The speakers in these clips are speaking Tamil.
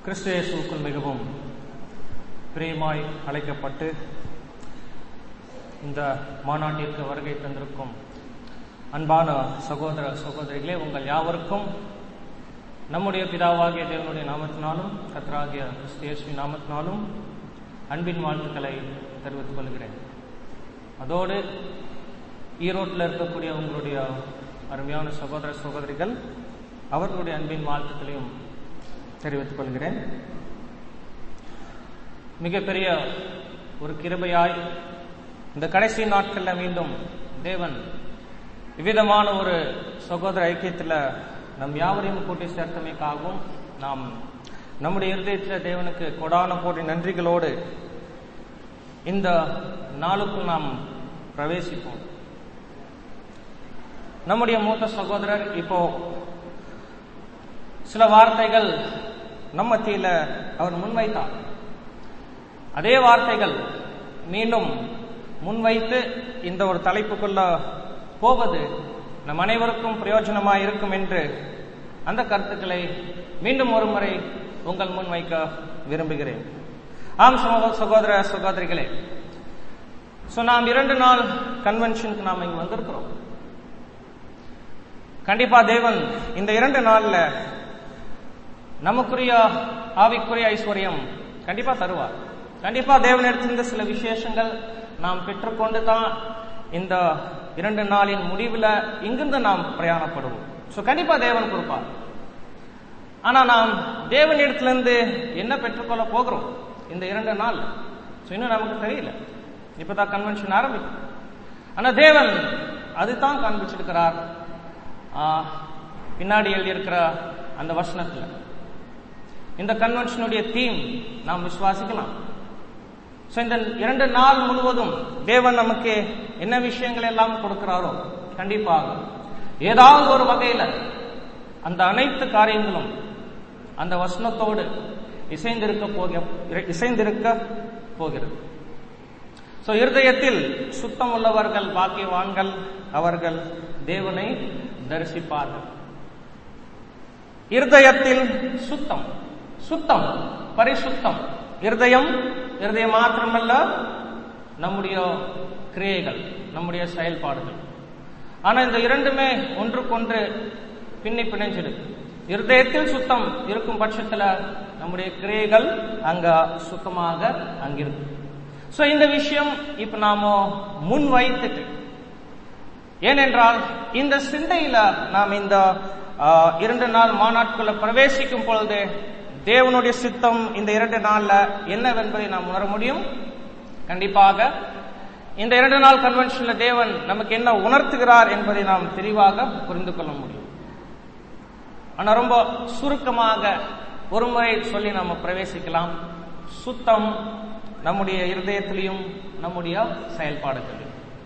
கிறிஸ்து இயேசுவுக்குள் மிகவும் பிரியமாய் அழைக்கப்பட்டு இந்த மாநாட்டிற்கு வருகை தந்திருக்கும் அன்பான சகோதர சகோதரிகளே உங்கள் யாவருக்கும் நம்முடைய பிதாவாகிய தேவனுடைய நாமத்தினாலும் கத்தராகிய கிறிஸ்து இயேசுவின் நாமத்தினாலும் அன்பின் வாழ்த்துக்களை தெரிவித்துக் கொள்கிறேன் அதோடு ஈரோட்டில் இருக்கக்கூடிய உங்களுடைய அருமையான சகோதர சகோதரிகள் அவர்களுடைய அன்பின் வாழ்த்துக்களையும் தெரிவித்துக் கொள்கிறேன் மிகப்பெரிய ஒரு கிருபையாய் இந்த கடைசி நாட்களில் மீண்டும் தேவன் விவிதமான ஒரு சகோதர ஐக்கியத்தில் நம் யாவரையும் கூட்டி சேர்த்தமைக்காகவும் நாம் நம்முடைய இருதயத்தில் தேவனுக்கு கொடான கோடி நன்றிகளோடு இந்த நாளுக்குள் நாம் பிரவேசிப்போம் நம்முடைய மூத்த சகோதரர் இப்போ சில வார்த்தைகள் நம்ம மத்தியில அவர் முன்வைத்தார் அதே வார்த்தைகள் மீண்டும் முன்வைத்து இந்த ஒரு தலைப்புக்குள்ள போவது நம் அனைவருக்கும் பிரயோஜனமாக இருக்கும் என்று அந்த கருத்துக்களை மீண்டும் ஒரு முறை உங்கள் முன்வைக்க விரும்புகிறேன் ஆம் சமூக சகோதர சகோதரிகளே ஸோ நாம் இரண்டு நாள் கன்வென்ஷனுக்கு நாம் இங்கு வந்திருக்கிறோம் கண்டிப்பா தேவன் இந்த இரண்டு நாள்ல நமக்குரிய ஆவிக்குரிய ஐஸ்வர்யம் கண்டிப்பா தருவார் கண்டிப்பா தேவன் எடுத்திருந்த சில விசேஷங்கள் நாம் பெற்றுக்கொண்டு தான் இந்த இரண்டு நாளின் முடிவில் இங்கிருந்து நாம் பிரயாணப்படுவோம் ஸோ கண்டிப்பா தேவன் கொடுப்பார் ஆனா நாம் தேவன் இடத்திலிருந்து என்ன பெற்றுக்கொள்ள போகிறோம் இந்த இரண்டு நாள் ஸோ இன்னும் நமக்கு தெரியல இப்பதான் கன்வென்ஷன் ஆரம்பிக்கும் ஆனா தேவன் அதுதான் காண்பிச்சிருக்கிறார் பின்னாடி எழுதியிருக்கிற அந்த வசனத்துல இந்த கன்வென்ஷனுடைய தீம் நாம் விசுவாசிக்கலாம் ஸோ இந்த இரண்டு நாள் முழுவதும் தேவன் நமக்கு என்ன விஷயங்கள் எல்லாம் கொடுக்கிறாரோ கண்டிப்பாக ஏதாவது ஒரு வகையில அந்த அனைத்து காரியங்களும் அந்த வசனத்தோடு இசைந்திருக்க போக இசைந்திருக்க போகிறது ஸோ இருதயத்தில் சுத்தம் உள்ளவர்கள் பாக்கியவான்கள் அவர்கள் தேவனை தரிசிப்பார்கள் இருதயத்தில் சுத்தம் சுத்தம் பரிசுத்தம் இருதயம் இருதயம் மாத்திரமல்ல நம்முடைய கிரியைகள் நம்முடைய செயல்பாடுகள் ஆனா இந்த இரண்டுமே ஒன்றுக்கொன்று பின்னி பிணைஞ்சிருக்கு இருதயத்தில் சுத்தம் இருக்கும் பட்சத்துல நம்முடைய கிரியைகள் அங்க சுத்தமாக அங்கிருக்கு சோ இந்த விஷயம் இப்ப நாம முன் வைத்துட்டு ஏனென்றால் இந்த சிந்தையில நாம் இந்த இரண்டு நாள் மாநாட்குள்ள பிரவேசிக்கும் பொழுது தேவனுடைய சித்தம் இந்த இரண்டு நாள்ல என்னவென்பதை நாம் உணர முடியும் கண்டிப்பாக இந்த இரண்டு நாள் கன்வென்ஷன்ல தேவன் நமக்கு என்ன உணர்த்துகிறார் என்பதை நாம் தெளிவாக புரிந்து கொள்ள முடியும் ஆனா ரொம்ப சுருக்கமாக ஒரு முறை சொல்லி நாம பிரவேசிக்கலாம் சுத்தம் நம்முடைய இருதயத்திலையும் நம்முடைய செயல்பாடுகளிலும்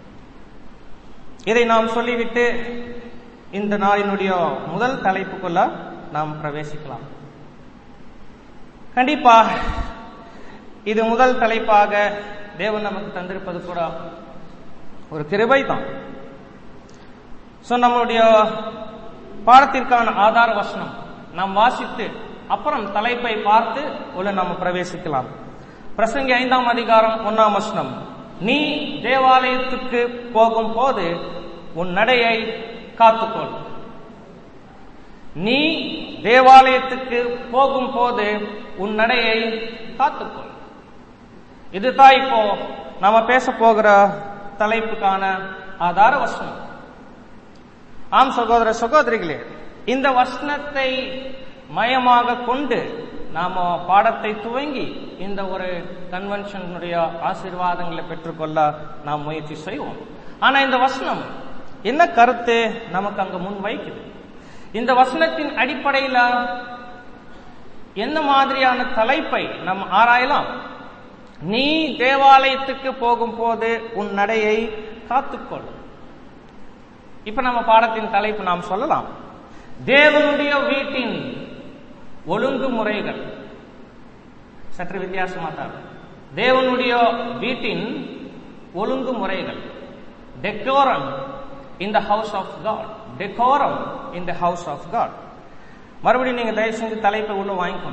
இதை நாம் சொல்லிவிட்டு இந்த நாளினுடைய முதல் தலைப்புக்குள்ள நாம் பிரவேசிக்கலாம் கண்டிப்பா இது முதல் தலைப்பாக தேவன் நமக்கு தந்திருப்பது கூட ஒரு கிருபை தான் சோ நம்மளுடைய பாடத்திற்கான ஆதார வசனம் நாம் வாசித்து அப்புறம் தலைப்பை பார்த்து உள்ள நாம் பிரவேசிக்கலாம் பிரசங்கி ஐந்தாம் அதிகாரம் ஒன்னாம் வசனம் நீ தேவாலயத்துக்கு போகும் போது உன் நடையை காத்துக்கொள் நீ தேவாலயத்துக்கு போகும் போது உன் நடையை காத்துக்கொள் இதுதான் இப்போ நாம பேச போகிற தலைப்புக்கான ஆதார வசனம் ஆம் சகோதர சகோதரிகளே இந்த வசனத்தை மயமாக கொண்டு நாம பாடத்தை துவங்கி இந்த ஒரு கன்வென்ஷனுடைய ஆசீர்வாதங்களை பெற்றுக்கொள்ள நாம் முயற்சி செய்வோம் ஆனா இந்த வசனம் என்ன கருத்து நமக்கு அங்க முன் வைக்குது இந்த வசனத்தின் அடிப்படையில என்ன மாதிரியான தலைப்பை நாம் ஆராயலாம் நீ தேவாலயத்துக்கு போகும் போது உன் நடையை காத்துக்கொள் இப்ப நம்ம பாடத்தின் தலைப்பு நாம் சொல்லலாம் தேவனுடைய வீட்டின் ஒழுங்குமுறைகள் சற்று வித்தியாசமா தான் தேவனுடைய வீட்டின் ஒழுங்குமுறைகள் decorum in the house of God decorum in the house of God மறுபடியும் நீங்க தயவு செஞ்சு தலைப்பை உள்ள வாங்கிக்கணும்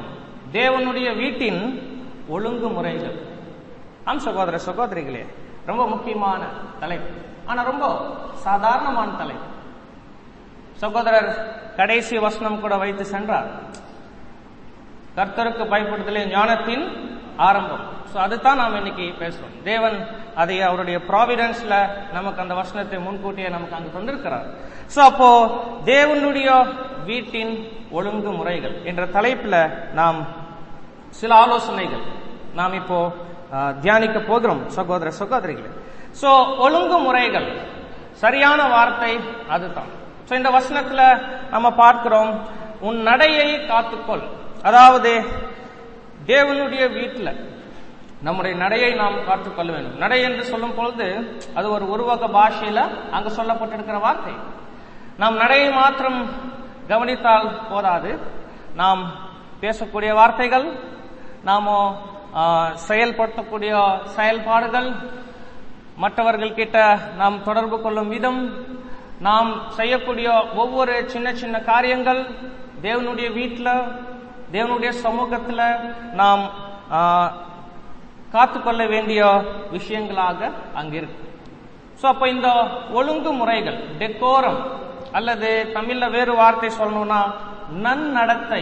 தேவனுடைய வீட்டின் ஒழுங்குமுறைகள் ஆம் சகோதர சகோதரிகளே ரொம்ப முக்கியமான தலைப்பு ஆனா ரொம்ப சாதாரணமான தலைப்பு சகோதரர் கடைசி வசனம் கூட வைத்து சென்றார் கர்த்தருக்கு பயப்படுதலே ஞானத்தின் ஆரம்பம் சோ அதுதான் நாம் இன்னைக்கு பேசுறோம் தேவன் அதை அவருடைய ப்ராவிடன்ஸ்ல நமக்கு அந்த வசனத்தை முன்கூட்டியே நமக்கு அங்கு தந்திருக்கிறார் சோ அப்போ தேவனுடைய வீட்டின் ஒழுங்கு முறைகள் என்ற தலைப்புல நாம் சில ஆலோசனைகள் நாம் இப்போ அஹ், தியானிக்க போகிறோம் சகோதர சகோதரிகளே சோ ஒழுங்கு முறைகள் சரியான வார்த்தை அதுதான் சோ இந்த வசனத்துல நம்ம பார்க்கிறோம் உன் நடையை காத்துக்கொள் அதாவது தேவனுடைய வீட்டுல நம்முடைய நடையை நாம் காத்துக்கொள்ள வேண்டும் நடை என்று சொல்லும் பொழுது அது ஒரு உருவக பாஷையில அங்க சொல்லப்பட்டிருக்கிற வார்த்தை நாம் நடையை மாத்திரம் கவனித்தால் போதாது நாம் பேசக்கூடிய வார்த்தைகள் நாம ஆ, செயல்படுத்தக்கூடிய செயல்பாடுகள் மற்றவர்கள் கிட்ட நாம் தொடர்பு கொள்ளும் விதம் நாம் செய்யக்கூடிய ஒவ்வொரு சின்ன சின்ன காரியங்கள் தேவனுடைய வீட்டில் தேவனுடைய சமூகத்துல நாம் ஆ, காத்துக்கொள்ள வேண்டிய விஷயங்களாக அங்க இருக்கு சோ அப்ப இந்த ஒழுங்கு முறைகள் டெக்கோரம் அல்லது தமிழ்ல வேறு வார்த்தை சொல்லணும்னா நன்னடத்தை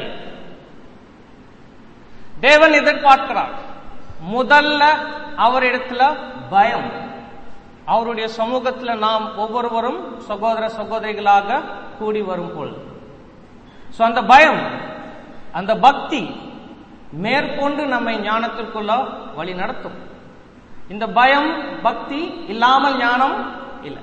தேவன் எதிர்பார்க்கிறார் முதல்ல அவரிடத்துல பயம் அவருடைய சமூகத்துல நாம் ஒவ்வொருவரும் சகோதர சகோதரிகளாக கூடி வரும் பொழுது சோ அந்த பயம் அந்த பக்தி மேற்கொண்டு நம்மை ஞானத்திற்குள்ள வழி நடத்தும் இந்த பயம் பக்தி இல்லாமல் ஞானம் இல்லை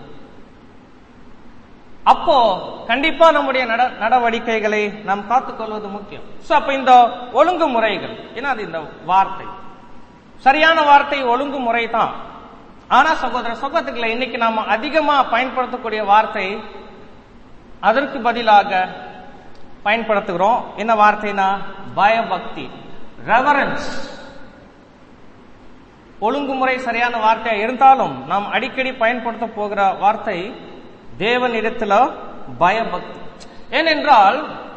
அப்போ கண்டிப்பா நம்முடைய நட நடவடிக்கைகளை நாம் காத்துக்கொள்வது முக்கியம் சோ அப்ப இந்த ஒழுங்குமுறைகள் ஏன்னா அது இந்த வார்த்தை சரியான வார்த்தை ஒழுங்குமுறை தான் ஆனா சகோதர சகோதரிகளை இன்னைக்கு நாம அதிகமா பயன்படுத்தக்கூடிய வார்த்தை அதற்கு பதிலாக பயன்படுத்துகிறோம் என்ன வார்த்தைனா பயபக்தி ரெவரன்ஸ் ஒழுங்குமுறை சரியான வார்த்தையா இருந்தாலும் நாம் அடிக்கடி பயன்படுத்த போகிற வார்த்தை தேவனிடத்துல பயபக்தி ஏனென்றால்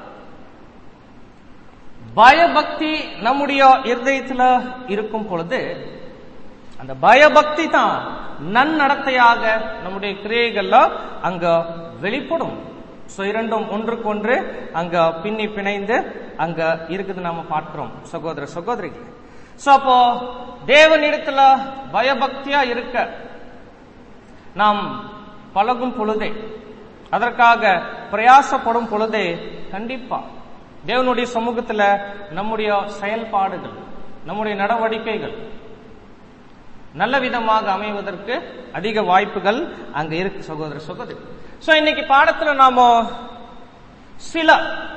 பயபக்தி நம்முடைய இருதயத்துல இருக்கும் பொழுது அந்த பயபக்தி தான் நன்னடத்தையாக நம்முடைய கிரியைகள்ல அங்க வெளிப்படும் சோ இரண்டும் ஒன்றுக்கொன்று அங்க பின்னி பிணைந்து அங்க இருக்குது நாம பார்க்கிறோம் சகோதர சகோதரிகள் சோ அப்போ தேவனிடத்துல பயபக்தியா இருக்க நாம் பழகும் பொழுதே அதற்காக பிரயாசப்படும் பொழுதே கண்டிப்பா தேவனுடைய சமூகத்துல நம்முடைய செயல்பாடுகள் நம்முடைய நடவடிக்கைகள் நல்ல விதமாக அமைவதற்கு அதிக வாய்ப்புகள் அங்க இருக்கு சகோதர சகோதரி சோ இன்னைக்கு பாடத்துல நாம சில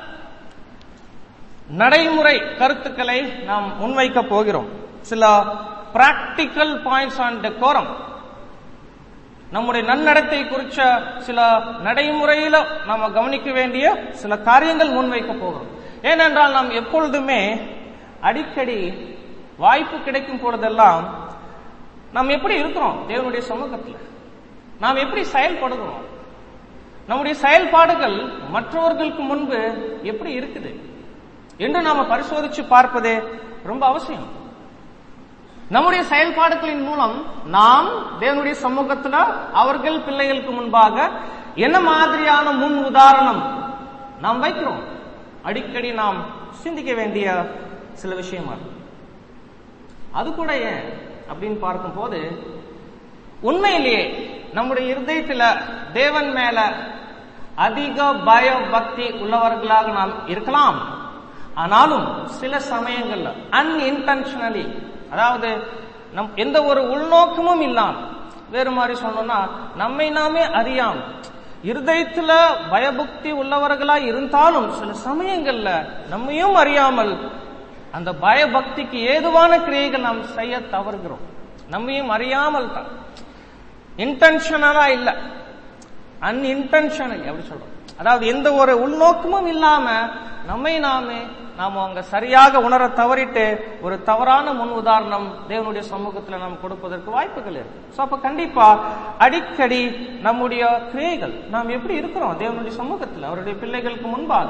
நடைமுறை கருத்துக்களை நாம் முன்வைக்க போகிறோம் சில பிராக்டிக்கல் பாயிண்ட்ஸ் ஆன் டெக்கோரம் நம்முடைய நன்னடத்தை குறிச்ச சில நடைமுறையில நாம கவனிக்க வேண்டிய சில காரியங்கள் முன்வைக்க போகிறோம் ஏனென்றால் நாம் எப்பொழுதுமே அடிக்கடி வாய்ப்பு கிடைக்கும் பொழுதெல்லாம் நாம் எப்படி இருக்கிறோம் தேவனுடைய சமூகத்துல நாம் எப்படி செயல்படுகிறோம் நம்முடைய செயல்பாடுகள் மற்றவர்களுக்கு முன்பு எப்படி இருக்குது என்று நாம பரிசோதிச்சு பார்ப்பது ரொம்ப அவசியம் நம்முடைய செயல்பாடுகளின் மூலம் நாம் தேவனுடைய சமூகத்துல அவர்கள் பிள்ளைகளுக்கு முன்பாக என்ன மாதிரியான முன் உதாரணம் நாம் வைக்கிறோம் அடிக்கடி நாம் சிந்திக்க வேண்டிய சில விஷயமா இருக்கு. அது கூட ஏன் அப்படின்னு பார்க்கும்போது உண்மையிலேயே நம்முடைய இருதயத்துல தேவன் மேல அதிக பய பக்தி உள்ளவர்களாக நாம் இருக்கலாம் ஆனாலும் சில சமயங்கள்ல அன்இன்டென்ஷனலி அதாவது நம் எந்த ஒரு உள்நோக்கமும் இல்லாம வேறு மாதிரி சொன்னோம்னா நம்மை நாமே அறியாம இருதயத்துல பயபக்தி உள்ளவர்களா இருந்தாலும் சில சமயங்கள்ல நம்மையும் அறியாமல் அந்த பயபக்திக்கு ஏதுவான கிரியைகள் நாம் செய்ய தவறுகிறோம் நம்மையும் அறியாமல் தான் இன்டென்ஷனலா இல்ல அன்இன்டென்ஷனல் அப்படி சொல்றோம் அதாவது எந்த ஒரு உள்நோக்கமும் இல்லாம நம்மை நாமே நாம அங்க சரியாக உணர தவறிட்டு ஒரு தவறான முன் உதாரணம் தேவனுடைய சமூகத்துல நாம் கொடுப்பதற்கு வாய்ப்புகள் இருக்கு சோ அப்ப கண்டிப்பா அடிக்கடி நம்முடைய கிரியைகள் நாம் எப்படி இருக்கிறோம் தேவனுடைய சமூகத்துல அவருடைய பிள்ளைகளுக்கு முன்பாக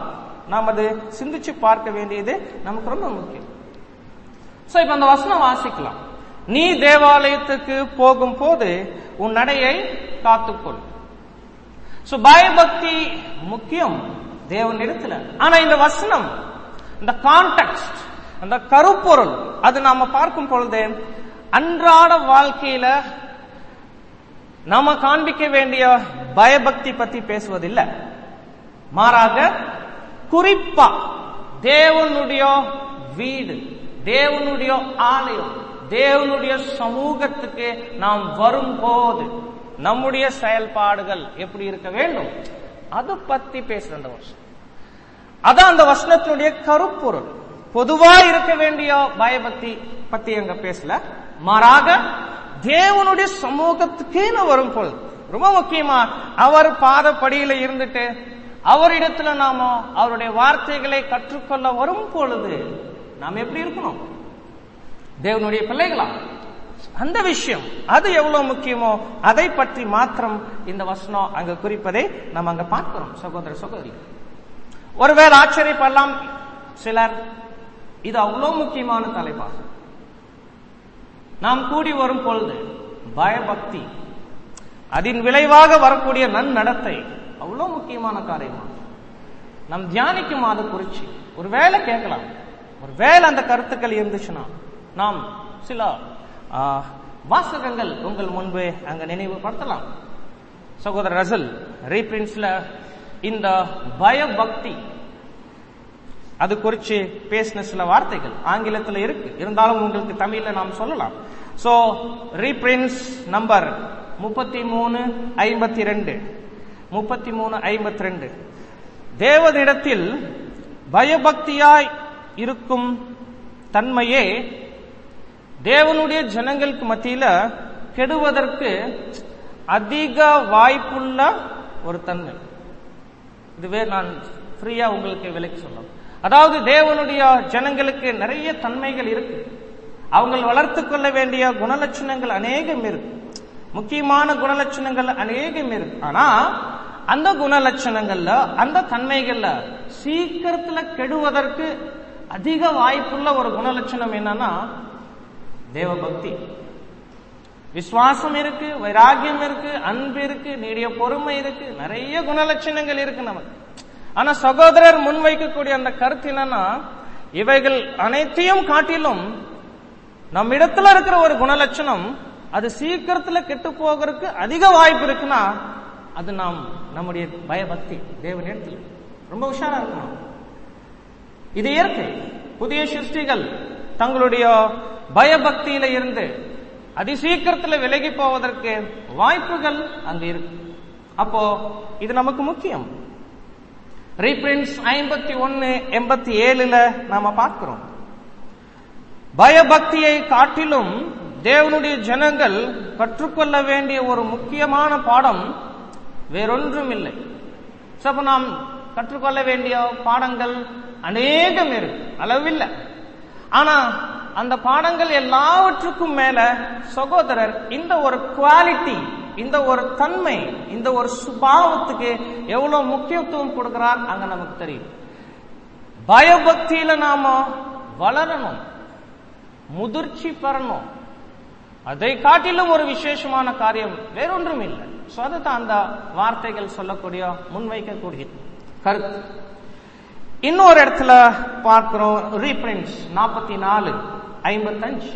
நாம் அது சிந்திச்சு பார்க்க வேண்டியது நமக்கு ரொம்ப முக்கியம் சோ இப்ப அந்த வசனம் வாசிக்கலாம் நீ தேவாலயத்துக்கு போகும் போது உன் நடையை காத்துக்கொள் சோ பயபக்தி முக்கியம் தேவன் இடத்துல ஆனா இந்த வசனம் இந்த கான்டெக்ட் அந்த கருப்பொருள் அது நாம பார்க்கும் பொழுது அன்றாட வாழ்க்கையில நாம காண்பிக்க வேண்டிய பயபக்தி பத்தி பேசுவதில்லை மாறாக குறிப்பா தேவனுடைய வீடு தேவனுடைய ஆலயம் தேவனுடைய சமூகத்துக்கு நாம் வரும்போது நம்முடைய செயல்பாடுகள் எப்படி இருக்க வேண்டும் அது பத்தி பேசுற அந்த வருஷம் அதான் அந்த வசனத்தினுடைய கருப்பொருள் பொதுவா இருக்க வேண்டிய பயபக்தி பத்தி அங்க பேசல மாறாக தேவனுடைய சமூகத்துக்கேன்னு வரும் பொழுது ரொம்ப முக்கியமா அவர் பாதப்படியில இருந்துட்டு அவரிடத்துல நாம அவருடைய வார்த்தைகளை கற்றுக்கொள்ள வரும் பொழுது நாம் எப்படி இருக்கணும் தேவனுடைய பிள்ளைகளா அந்த விஷயம் அது எவ்வளவு முக்கியமோ அதை பற்றி மாத்திரம் இந்த வசனம் அங்க குறிப்பதை நம்ம அங்க பார்க்கிறோம் சகோதர சகோதரி ஒருவேளை ஆச்சரியப்படலாம் சிலர் இது அவ்வளவு முக்கியமான தலைப்பாக நாம் கூடி வரும் பொழுது பயபக்தி அதன் விளைவாக வரக்கூடிய நன்னடத்தை அவ்வளவு முக்கியமான காரியமா நாம் தியானிக்கும் அதை குறிச்சு ஒரு வேலை கேட்கலாம் ஒரு வேலை அந்த கருத்துக்கள் இருந்துச்சுன்னா நாம் சில ஆ, வாசகங்கள் உங்கள் முன்பு அங்க நினைவுபடுத்தலாம் சகோதரர் ரசல் ரீபிரின்ஸ்ல இந்த பயபக்தி அது குறிச்சு பேசின சில வார்த்தைகள் ஆங்கிலத்தில் இருக்கு இருந்தாலும் உங்களுக்கு தமிழ்ல நாம் சொல்லலாம் சோ ரீபிரின்ஸ் நம்பர் முப்பத்தி மூணு ஐம்பத்தி ரெண்டு முப்பத்தி மூணு ஐம்பத்தி ரெண்டு தேவனிடத்தில் பயபக்தியாய் இருக்கும் தன்மையே தேவனுடைய ஜனங்களுக்கு மத்தியில கெடுவதற்கு அதிக வாய்ப்புள்ள ஒரு தன்மை இதுவே நான் ஃப்ரீயா உங்களுக்கு விலைக்கு சொல்லலாம் அதாவது தேவனுடைய ஜனங்களுக்கு நிறைய தன்மைகள் இருக்கு அவங்க வளர்த்து கொள்ள வேண்டிய குணலட்சணங்கள் அநேகம் இருக்கு முக்கியமான குணலட்சணங்கள் அநேகம் இருக்கு ஆனா அந்த குணலட்சணங்கள்ல அந்த தன்மைகள்ல சீக்கிரத்துல கெடுவதற்கு அதிக வாய்ப்புள்ள ஒரு குணலட்சணம் என்னன்னா தேவபக்தி விசுவாசம் இருக்கு வைராகியம் இருக்கு அன்பு இருக்கு நீடிய பொறுமை இருக்கு நிறைய குணலட்சணங்கள் இருக்கு நமக்கு ஆனா சகோதரர் முன்வைக்கக்கூடிய அந்த கருத்து என்னன்னா இவைகள் அனைத்தையும் காட்டிலும் நம்ம இடத்துல இருக்கிற ஒரு குணலட்சணம் அது சீக்கிரத்துல கெட்டு போகிறதுக்கு அதிக வாய்ப்பு இருக்குன்னா அது நாம் நம்முடைய பயபக்தி தேவனிடத்தில் ரொம்ப உஷாரா இருக்கணும் இது இயற்கை புதிய சிருஷ்டிகள் தங்களுடைய பயபக்தியில இருந்து அதிசீக்கிரத்துல விலகி போவதற்கு வாய்ப்புகள் அங்க இருக்கு அப்போ இது நமக்கு முக்கியம் ரீபிரின்ஸ் ஐம்பத்தி ஒன்னு எண்பத்தி ஏழுல நாம பார்க்கிறோம் பயபக்தியை காட்டிலும் தேவனுடைய ஜனங்கள் கற்றுக்கொள்ள வேண்டிய ஒரு முக்கியமான பாடம் வேறொன்றும் இல்லை So, அப்ப நாம் கற்றுக்கொள்ள வேண்டிய பாடங்கள் அநேகம் இருக்கு அளவில்லை ஆனா அந்த பாடங்கள் எல்லாவற்றுக்கும் மேல சகோதரர் இந்த ஒரு குவாலிட்டி இந்த ஒரு தன்மை இந்த ஒரு சுபாவத்துக்கு எவ்வளவு முக்கியத்துவம் கொடுக்கிறார் அங்க நமக்கு தெரியும் பயபக்தியில நாம வளரணும் முதிர்ச்சி பெறணும் அதை காட்டிலும் ஒரு விசேஷமான காரியம் வேறொன்றும் இல்லை So, அதுதான் அந்த வார்த்தைகள் சொல்லக்கூடிய முன்வைக்கக்கூடிய கருத்து இன்னொரு இடத்துல பார்க்கிறோம் ரீபிரிண்ட்ஸ் நாற்பத்தி நாலு ஐம்பத்தஞ்சு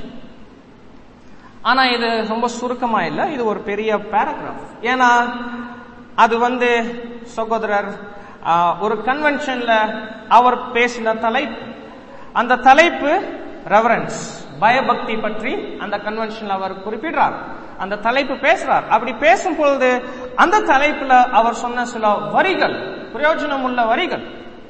ஆனா இது ரொம்ப சுருக்கமா இல்ல இது ஒரு பெரிய பேராகிராஃப் ஏன்னா அது வந்து சகோதரர் ஆ, ஒரு கன்வென்ஷன்ல அவர் பேசின தலைப்பு அந்த தலைப்பு ரெவரன்ஸ் பயபக்தி பற்றி அந்த கன்வென்ஷன்ல அவர் குறிப்பிடுறார் அந்த தலைப்பு பேசுறார் அப்படி பேசும் பொழுது அந்த தலைப்புல அவர் சொன்ன சில வரிகள் பிரயோஜனம் உள்ள வரிகள்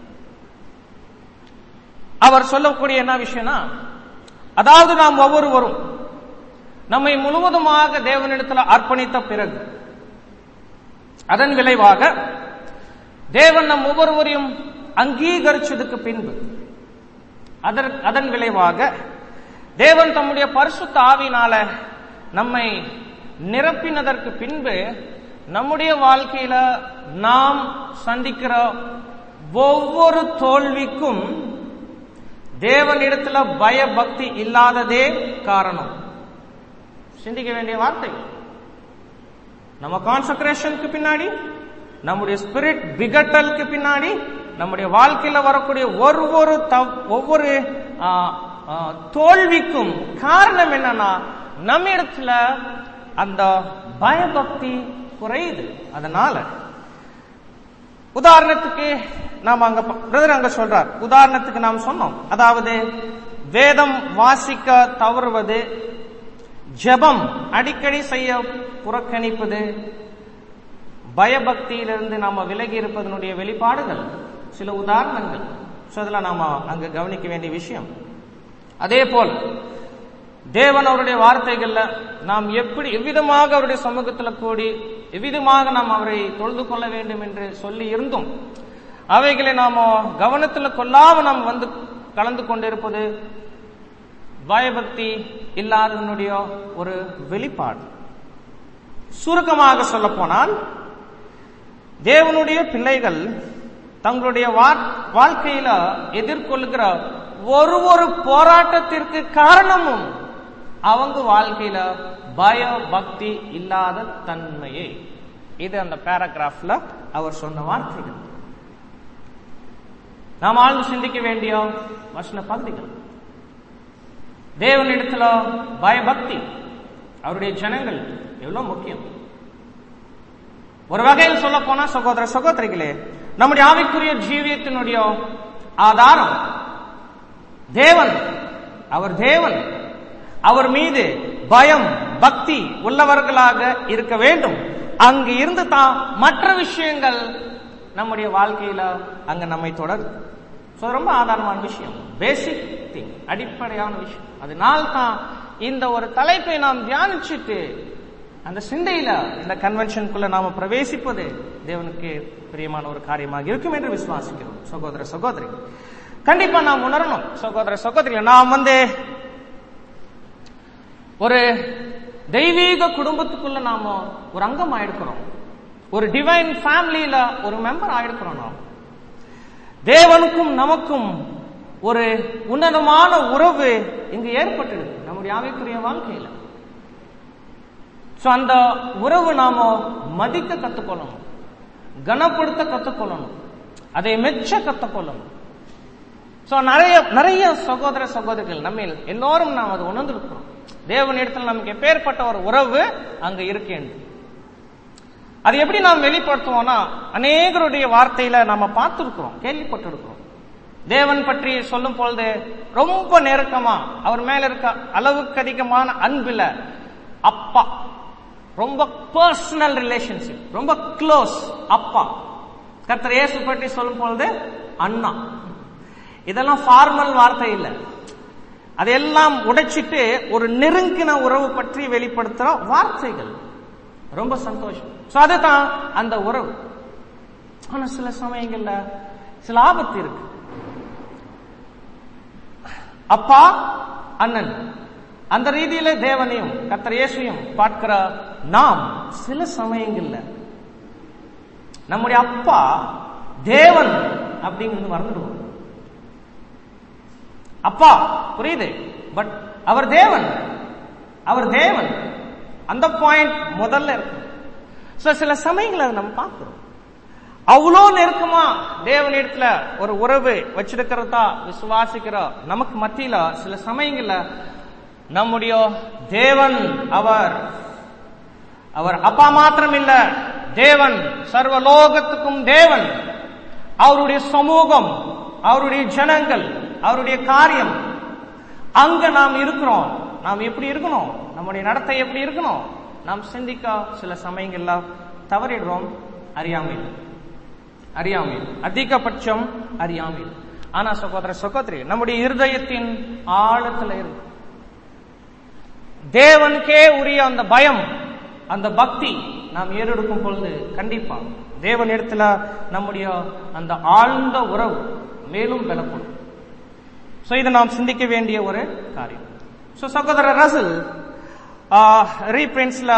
அவர் சொல்லக்கூடிய என்ன விஷயம்னா அதாவது நாம் ஒவ்வொருவரும் நம்மை முழுவதுமாக தேவனிடத்தில் அர்ப்பணித்த பிறகு அதன் விளைவாக தேவன் நம் ஒவ்வொருவரையும் அங்கீகரிச்சதுக்கு பின்பு அதன் அதன் விளைவாக தேவன் தம்முடைய பரிசுத்த ஆவினால நம்மை நிரப்பினதற்கு பின்பு நம்முடைய வாழ்க்கையில நாம் சந்திக்கிற ஒவ்வொரு தோல்விக்கும் தேவனிடத்துல பயபக்தி இல்லாததே காரணம் சிந்திக்க வேண்டிய வார்த்தை நம்ம கான்சக்ரேஷனுக்கு பின்னாடி நம்முடைய ஸ்பிரிட் பிகட்டலுக்கு பின்னாடி நம்முடைய வாழ்க்கையில வரக்கூடிய ஒவ்வொரு தவ்- ஒவ்வொரு ஆ, ஆ, தோல்விக்கும் காரணம் என்னன்னா நம்ம இடத்துல அந்த பயபக்தி குறையுது அதனால உதாரணத்துக்கு நாம் அங்க பிரதர் அங்க சொல்றார் உதாரணத்துக்கு நாம் சொன்னோம் அதாவது வேதம் வாசிக்க தவறுவது ஜெபம் அடிக்கடி செய்ய புறக்கணிப்பது பயபக்தியிலிருந்து நாம விலகி இருப்பதனுடைய வெளிப்பாடுகள் சில உதாரணங்கள் So, அதெல்லாம் நாம அங்க கவனிக்க வேண்டிய விஷயம் அதே போல் தேவன் அவருடைய வார்த்தைகள்ல நாம் எப்படி எவ்விதமாக அவருடைய சமூகத்துல கூடி எவ்விதமாக நாம் அவரை தொழுது கொள்ள வேண்டும் என்று சொல்லி இருந்தும் அவைகளை நாம கவனத்துல கொள்ளாம நாம் வந்து கலந்து கொண்டிருப்பது பயபக்தி இல்லாததனுடைய ஒரு வெளிப்பாடு சுருக்கமாக சொல்ல போனால் தேவனுடைய பிள்ளைகள் தங்களுடைய வா- வாழ்க்கையில எதிர்கொள்கிற ஒரு ஒரு போராட்டத்திற்கு காரணமும் அவங்க வாழ்க்கையில பய பக்தி இல்லாத தன்மையே இது அந்த பேராகிராஃப்ல அவர் சொன்ன வார்த்தைகள் நாம் ஆழ்ந்து சிந்திக்க வேண்டிய வசன பகுதிகள் தேவனிடத்துல பயபக்தி அவருடைய ஜனங்கள் எவ்வளவு முக்கியம் ஒரு வகையில் சொல்ல போனா சகோதர சகோதரிகளே நம்முடைய ஆவிக்குரிய ஜீவியத்தினுடைய ஆதாரம் தேவன் அவர் தேவன் அவர் மீது பயம் பக்தி உள்ளவர்களாக இருக்க வேண்டும் அங்கு இருந்து தான் மற்ற விஷயங்கள் நம்முடைய வாழ்க்கையில அங்க நம்மை தொடரும் So, ரொம்ப ஆதாரமான விஷயம் பேசிக் திங் அடிப்படையான விஷயம் அதனால தான் இந்த ஒரு தலைப்பை நாம் தியானிச்சுட்டு அந்த சிந்தையில இந்த கன்வென்ஷனுக்குள்ள நாம பிரவேசிப்பது தேவனுக்கு பிரியமான ஒரு காரியமாக இருக்கும் என்று விசுவாசிக்கிறோம் சகோதர சகோதரி கண்டிப்பா நாம் உணரணும் சகோதர சகோதரிகள் நாம் வந்து ஒரு தெய்வீக குடும்பத்துக்குள்ள நாம ஒரு அங்கம் ஆயிடுக்கிறோம் ஒரு டிவைன் ஃபேமிலியில ஒரு மெம்பர் ஆயிடுக்கிறோம் நாம் தேவனுக்கும் நமக்கும் ஒரு உன்னதமான உறவு இங்கு ஏற்பட்டது நம்முடைய ஆவிக்குரிய வாழ்க்கையில சோ அந்த உறவு நாம மதிக்க கத்துக்கொள்ளணும் கனப்படுத்த கத்துக்கொள்ளணும் அதை மெச்ச கத்துக்கொள்ளணும் சோ நிறைய நிறைய சகோதர சகோதரிகள் நம்ம எல்லோரும் நாம் அது உணர்ந்திருக்கிறோம் தேவன் இடத்துல நமக்கு எப்பேற்பட்ட ஒரு உறவு அங்க இருக்கேன் அது எப்படி நாம் வெளிப்படுத்துவோம்னா அநேகருடைய வார்த்தையில நாம பார்த்திருக்கிறோம் கேள்விப்பட்டிருக்கிறோம் தேவன் பற்றி சொல்லும் பொழுது ரொம்ப நெருக்கமா அவர் மேல இருக்க அளவுக்கு அதிகமான அன்பில் அப்பா ரொம்ப பர்சனல் ரிலேஷன்ஷிப் ரொம்ப க்ளோஸ் அப்பா கர்த்தர் இயேசு பற்றி சொல்லும் பொழுது அண்ணா இதெல்லாம் ஃபார்மல் வார்த்தை இல்லை அதையெல்லாம் உடைச்சிட்டு ஒரு நெருங்கின உறவு பற்றி வெளிப்படுத்துற வார்த்தைகள் ரொம்ப சந்தோஷம் சோ அதுதான் அந்த உறவு ஆனா சில சமயங்கள்ல சில ஆபத்து இருக்கு அப்பா அண்ணன் அந்த ரீதியில தேவனையும் கர்த்தர் இயேசுவையும் பார்க்கிற நாம் சில சமயங்கள்ல நம்முடைய அப்பா தேவன் அப்படிங்கிறது மறந்துடுவோம் அப்பா புரியுது பட் அவர் தேவன் அவர் தேவன் அந்த பாயிண்ட் முதல்ல இருக்கு So, சில சமயங்களை அதை நம்ம பார்க்கிறோம் அவ்வளோ நெருக்கமா தேவனிடத்துல ஒரு உறவு வச்சிருக்கிறதா விசுவாசிக்கிற நமக்கு மத்தியில சில சமயங்கள்ல நம்முடைய தேவன் அவர் அவர் அப்பா மாத்திரம் இல்ல தேவன் சர்வலோகத்துக்கும் தேவன் அவருடைய சமூகம் அவருடைய ஜனங்கள் அவருடைய காரியம் அங்க நாம் இருக்கிறோம் நாம் எப்படி இருக்கணும் நம்முடைய நடத்தை எப்படி இருக்கணும் நாம் சிந்திக்க சில சமயங்கள்ல தவறிடுறோம் அறியாமையில் அறியாமையில் அதிகபட்சம் அறியாமையில் ஆனா சகோதர சகோதரி நம்முடைய இருதயத்தின் ஆழத்துல இருக்கு தேவனுக்கே உரிய அந்த பயம் அந்த பக்தி நாம் ஏறெடுக்கும் பொழுது கண்டிப்பா தேவன் இடத்துல நம்முடைய அந்த ஆழ்ந்த உறவு மேலும் பலப்படும் சோ இதை நாம் சிந்திக்க வேண்டிய ஒரு காரியம் சோ சகோதரர் ரசல் ரீபிரின்ஸ்ல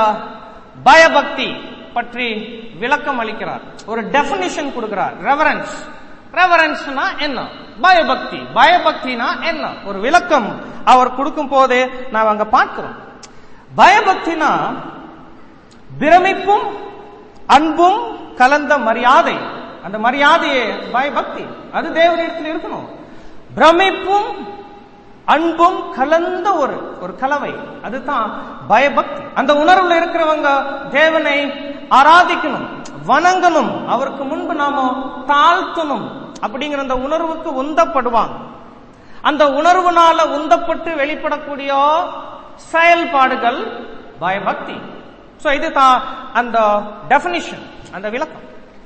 பயபக்தி பற்றி விளக்கம் அளிக்கிறார் ஒரு டெபினிஷன் கொடுக்கிறார் ரெவரன்ஸ் ரெவரன்ஸ்னா என்ன பயபக்தி பயபக்தினா என்ன ஒரு விளக்கம் அவர் கொடுக்கும் போது நாம் அங்க பார்க்கிறோம் பயபக்தினா பிரமிப்பும் அன்பும் கலந்த மரியாதை அந்த மரியாதையே பயபக்தி அது தேவனிடத்தில் இருக்கணும் பிரமிப்பும் அன்பும் கலந்த ஒரு ஒரு கலவை அதுதான் பயபக்தி அந்த உணர்வுல இருக்கிறவங்க தேவனை ஆராதிக்கணும் வணங்கணும் அவருக்கு முன்பு நாம தாழ்த்தணும் அப்படிங்கிற அந்த உணர்வுக்கு உந்தப்படுவாங்க அந்த உணர்வுனால உந்தப்பட்டு வெளிப்படக்கூடிய செயல்பாடுகள் பயபக்தி சோ இதுதான் அந்த டெபினிஷன் அந்த விளக்கம்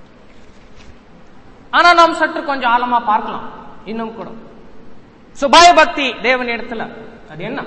ஆனா நாம் சற்று கொஞ்சம் ஆழமா பார்க்கலாம் இன்னும் கூட சோ பயபக்தி தேவன் இடத்துல அது என்ன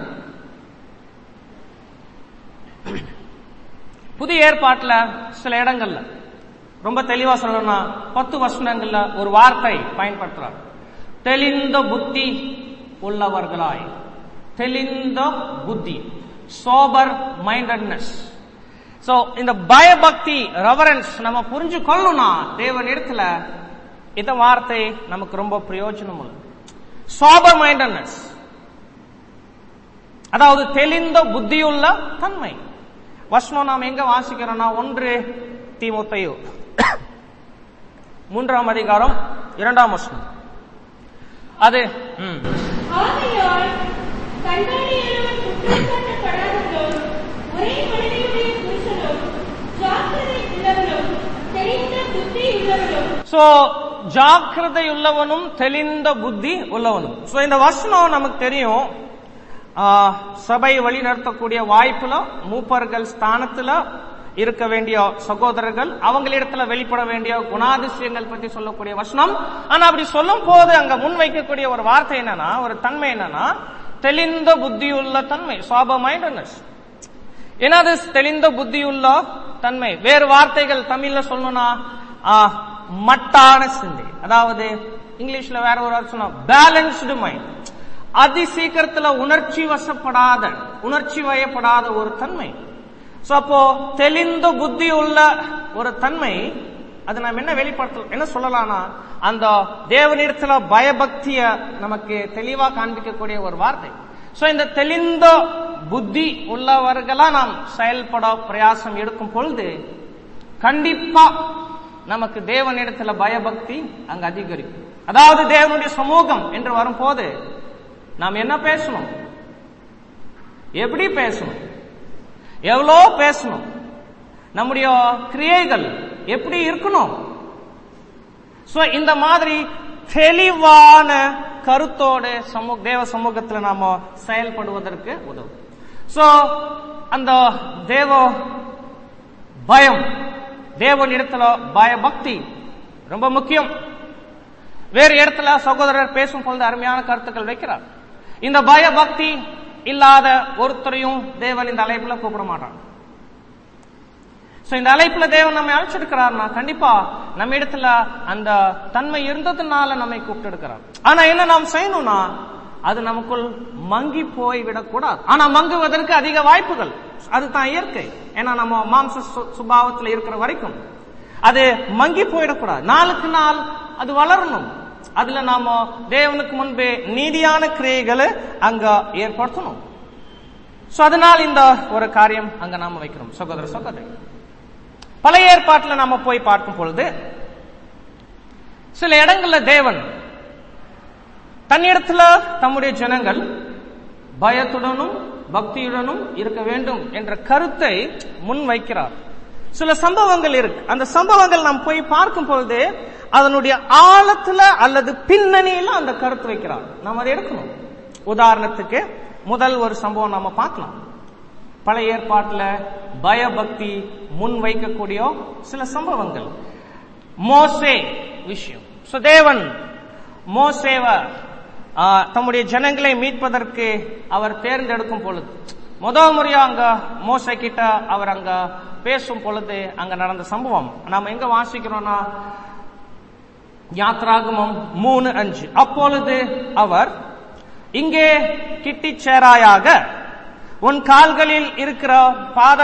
புதிய ஏற்பாட்டுல சில இடங்கள்ல ரொம்ப தெளிவா சொல்லணும்னா பத்து வசனங்கள்ல ஒரு வார்த்தை பயன்படுத்துறார் தெளிந்த புத்தி உள்ளவர்களாய் தெளிந்த புத்தி சோபர் மைண்டட்னஸ் சோ இந்த பயபக்தி ரெவரன்ஸ் நம்ம புரிஞ்சு கொள்ளணும்னா தேவன் இடத்துல இந்த வார்த்தை நமக்கு ரொம்ப பிரயோஜனம் உள்ளது சோபர் மைண்டட்னஸ் அதாவது தெளிந்த புத்தியுள்ள தன்மை வசனம் நாம் எங்க வாசிக்கிறோம்னா ஒன்று தீமுத்தையோ மூன்றாம் அதிகாரம் இரண்டாம் வசனம் அது ம், ஆகையால் கண்காணியானவன் குற்றம் சாட்டப்படாதவனும் ஒரே மனைவியுடைய புருஷனும் ஜாக்கிரதை உள்ளவனும் தெரிந்த புத்தி உள்ளவனும் சோ ஜாக்கிரதை உள்ளவனும் தெளிந்த புத்தி உள்ளவனும் சோ இந்த வசனம் நமக்கு தெரியும் ஆ, சபை வழி நடத்தக்கூடிய வாய்ப்புல மூப்பர்கள் ஸ்தானத்துல இருக்க வேண்டிய சகோதரர்கள் அவங்களிடத்துல வெளிப்பட வேண்டிய குணாதிசயங்கள் பற்றி சொல்லக்கூடிய வசனம் ஆனா அப்படி சொல்லும் போது அங்க முன் வைக்கக்கூடிய ஒரு வார்த்தை என்னன்னா ஒரு தன்மை என்னன்னா தெளிந்த புத்தியுள்ள தன்மை சாப மைண்டனஸ் என்னது தெளிந்த புத்தியுள்ள தன்மை வேறு வார்த்தைகள் தமிழ்ல சொல்லணும்னா ஆ, மட்டான சிந்தை அதாவது இங்கிலீஷ்ல வேற ஒரு வார்த்தை சொன்னா பேலன்ஸ்டு மைண்ட் அதி சீக்கிரத்துல உணர்ச்சி வசப்படாத உணர்ச்சி வயப்படாத ஒரு தன்மை சோ அப்போ தெளிந்த புத்தி உள்ள ஒரு தன்மை அது நாம் என்ன வெளிப்படுத்த என்ன சொல்லலாம்னா அந்த தேவனிடத்துல பயபக்திய நமக்கு தெளிவா காண்பிக்கக்கூடிய ஒரு வார்த்தை சோ இந்த தெளிந்த புத்தி உள்ளவர்களா நாம் செயல்பட பிரயாசம் எடுக்கும் பொழுது கண்டிப்பா நமக்கு தேவனிடத்துல பயபக்தி அங்க அதிகரிக்கும் அதாவது தேவனுடைய சமூகம் என்று வரும்போது நாம் என்ன பேசணும் எப்படி பேசணும் எவ்வளோ பேசணும் நம்முடைய கிரியைகள் எப்படி இருக்கணும் சோ இந்த மாதிரி தெளிவான கருத்தோட சமூக தேவ சமூகத்துல நாம செயல்படுவதற்கு உதவும் சோ அந்த தேவ பயம் தேவனிடத்துல பயபக்தி ரொம்ப முக்கியம் வேறு இடத்துல சகோதரர் பேசும் பொழுது அருமையான கருத்துக்கள் வைக்கிறார் இந்த பயபக்தி இல்லாத ஒருத்தரையும் தேவன் இந்த அழைப்புல கூப்பிட மாட்டான் சோ இந்த அழைப்புல தேவன் நம்மை அழைச்சிருக்கிறார்னா கண்டிப்பா நம்ம இடத்துல அந்த தன்மை இருந்ததுனால நம்மை கூப்பிட்டு இருக்கிறார் ஆனா என்ன நாம் செய்யணும்னா அது நமக்குள் மங்கி போய் விடக்கூடாது ஆனா மங்குவதற்கு அதிக வாய்ப்புகள் அதுதான் இயற்கை ஏன்னா நம்ம மாம்ச சு- சுபாவத்துல இருக்கிற வரைக்கும் அது மங்கி போயிடக்கூடாது நாளுக்கு நாள் அது வளரணும் அதுல நாம தேவனுக்கு முன்பே நீதியான கிரியைகளை அங்க ஏற்படுத்தணும் சோ அதனால் இந்த ஒரு காரியம் அங்க நாம வைக்கிறோம் சகோதர சகோதரி பழைய ஏற்பாட்டுல நாம போய் பார்க்கும் பொழுது சில இடங்கள்ல தேவன் தன்னிடத்துல தம்முடைய ஜனங்கள் பயத்துடனும் பக்தியுடனும் இருக்க வேண்டும் என்ற கருத்தை முன் வைக்கிறார் சில சம்பவங்கள் இருக்கு அந்த சம்பவங்கள் நாம் போய் பார்க்கும் பொழுது அதனுடைய ஆழத்துல அல்லது பின்னணியில அந்த கருத்து வைக்கிறார் நாம் அதை எடுக்கணும் உதாரணத்துக்கு முதல் ஒரு சம்பவம் நாம பார்க்கலாம் பழைய ஏற்பாட்டுல பயபக்தி முன் வைக்கக்கூடிய சில சம்பவங்கள் மோசே விஷயம் So, தேவன் மோசேவ ஆ, தம்முடைய ஜனங்களை மீட்பதற்கு அவர் தேர்ந்தெடுக்கும் பொழுது முதல் முறையா அங்க மோசே கிட்ட அவர் அங்க பேசும் பொழுது அங்க நடந்த சம்பவம் நாம எங்க வாசிக்கிறோம்னா யாத்ராகமம் மூணு அஞ்சு அப்பொழுது அவர் இங்கே கிட்டிச் சேராயாக உன் கால்களில் இருக்கிற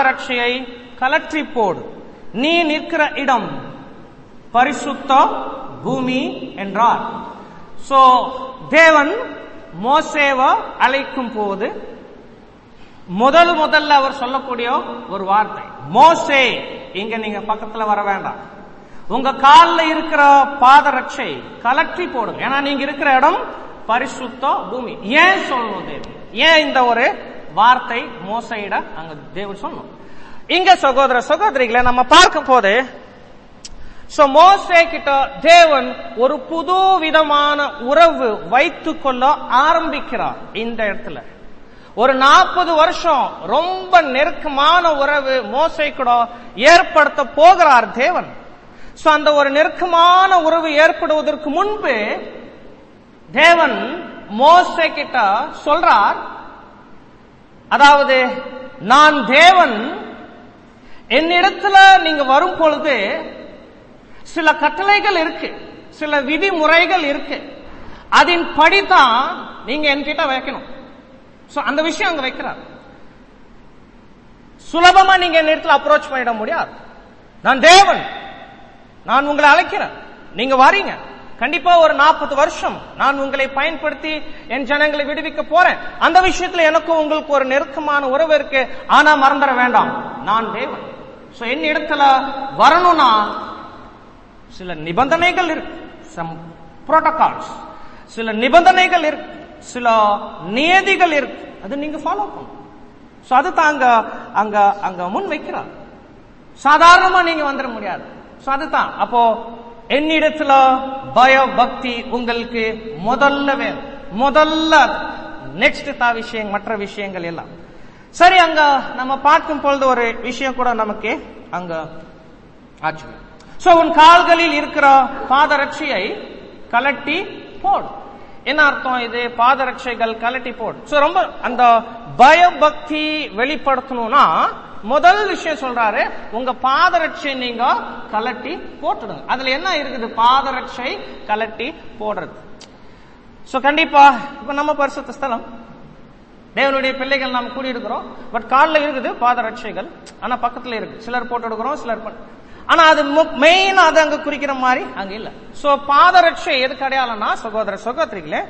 பாதரட்சையை கலற்றி போடு நீ நிற்கிற இடம் பரிசுத்த பூமி என்றார் சோ தேவன் மோசேவ அழைக்கும் போது முதல் முதல்ல அவர் சொல்லக்கூடிய ஒரு வார்த்தை மோசே இங்க நீங்க பக்கத்துல வர வேண்டாம் உங்க கால்ல இருக்கிற பாதரட்சை கலற்றி போடுங்க ஏன்னா நீங்க இருக்கிற இடம் பரிசுத்த பூமி ஏன் சொல்லணும் தேவன் ஏன் இந்த ஒரு வார்த்தை மோசையிட அங்க தேவன் சொல்லணும் இங்க சகோதர சகோதரிகளை நம்ம பார்க்கும் போது சோ மோசே கிட்ட தேவன் ஒரு புது விதமான உறவு வைத்துக் கொள்ள ஆரம்பிக்கிறார் இந்த இடத்துல ஒரு நாற்பது வருஷம் ரொம்ப நெருக்கமான உறவு மோசை கூட ஏற்படுத்த போகிறார் தேவன் சோ அந்த ஒரு நெருக்கமான உறவு ஏற்படுவதற்கு முன்பு தேவன் மோசை கிட்ட சொல்றார் அதாவது நான் தேவன் என்னிடத்துல நீங்க வரும் பொழுது சில கட்டளைகள் இருக்கு சில விதிமுறைகள் இருக்கு அதன் படிதான் நீங்க என்கிட்ட வைக்கணும் சோ அந்த விஷயம் அங்க வைக்கிறார் சுலபமா நீங்க என் இடத்துல அப்ரோச் பண்ணிட முடியாது நான் தேவன் நான் உங்களை அழைக்கிறேன் நீங்க வரீங்க கண்டிப்பா ஒரு நாற்பது வருஷம் நான் உங்களை பயன்படுத்தி என் ஜனங்களை விடுவிக்க போறேன் அந்த விஷயத்துல எனக்கும் உங்களுக்கு ஒரு நெருக்கமான உறவு இருக்கு ஆனா மறந்துட வேண்டாம் நான் தேவன் சோ என் இடத்துல வரணும்னா சில நிபந்தனைகள் இருக்கு சம் புரோட்டோகால்ஸ் சில நிபந்தனைகள் இருக்கு சில நியதிகள் இருக்கு அது நீங்க ஃபாலோ பண்ணணும் சோ அது அங்க அங்க அங்க முன் வைக்கிறார் சாதாரணமா நீங்க வந்துட முடியாது சோ அதுதான் அப்போ என்னிடத்துல பய பக்தி உங்களுக்கு முதல்ல வேணும் முதல்ல நெக்ஸ்ட் தா விஷயம் மற்ற விஷயங்கள் எல்லாம் சரி அங்க நம்ம பார்க்கும் பொழுது ஒரு விஷயம் கூட நமக்கு அங்க ஆச்சு சோ உன் கால்களில் இருக்கிற பாதரட்சியை கலட்டி போடு என்ன அர்த்தம் இது பாதரட்சைகள் கலட்டி போடு சோ ரொம்ப அந்த பயபக்தி வெளிப்படுத்தணும்னா முதல் விஷயம் சொல்றாரு உங்க பாதரட்சை நீங்க கலட்டி போட்டுடுங்க அதுல என்ன இருக்குது பாதரட்சை கலட்டி போடுறது சோ கண்டிப்பா இப்ப நம்ம பரிசுத்த ஸ்தலம் தேவனுடைய பிள்ளைகள் நாம் கூடி இருக்கிறோம் பட் காலில் இருக்குது பாதரட்சைகள் ஆனா பக்கத்துல இருக்கு சிலர் போட்டு எடுக்கிறோம் சிலர் பண்ண ஆனா அது மெயின் அது அங்க குறிக்கிற மாதிரி அங்க இல்ல சோ பாதரட்சை எதுக்கு அடையாளம்னா சகோதர சகோதரிகளே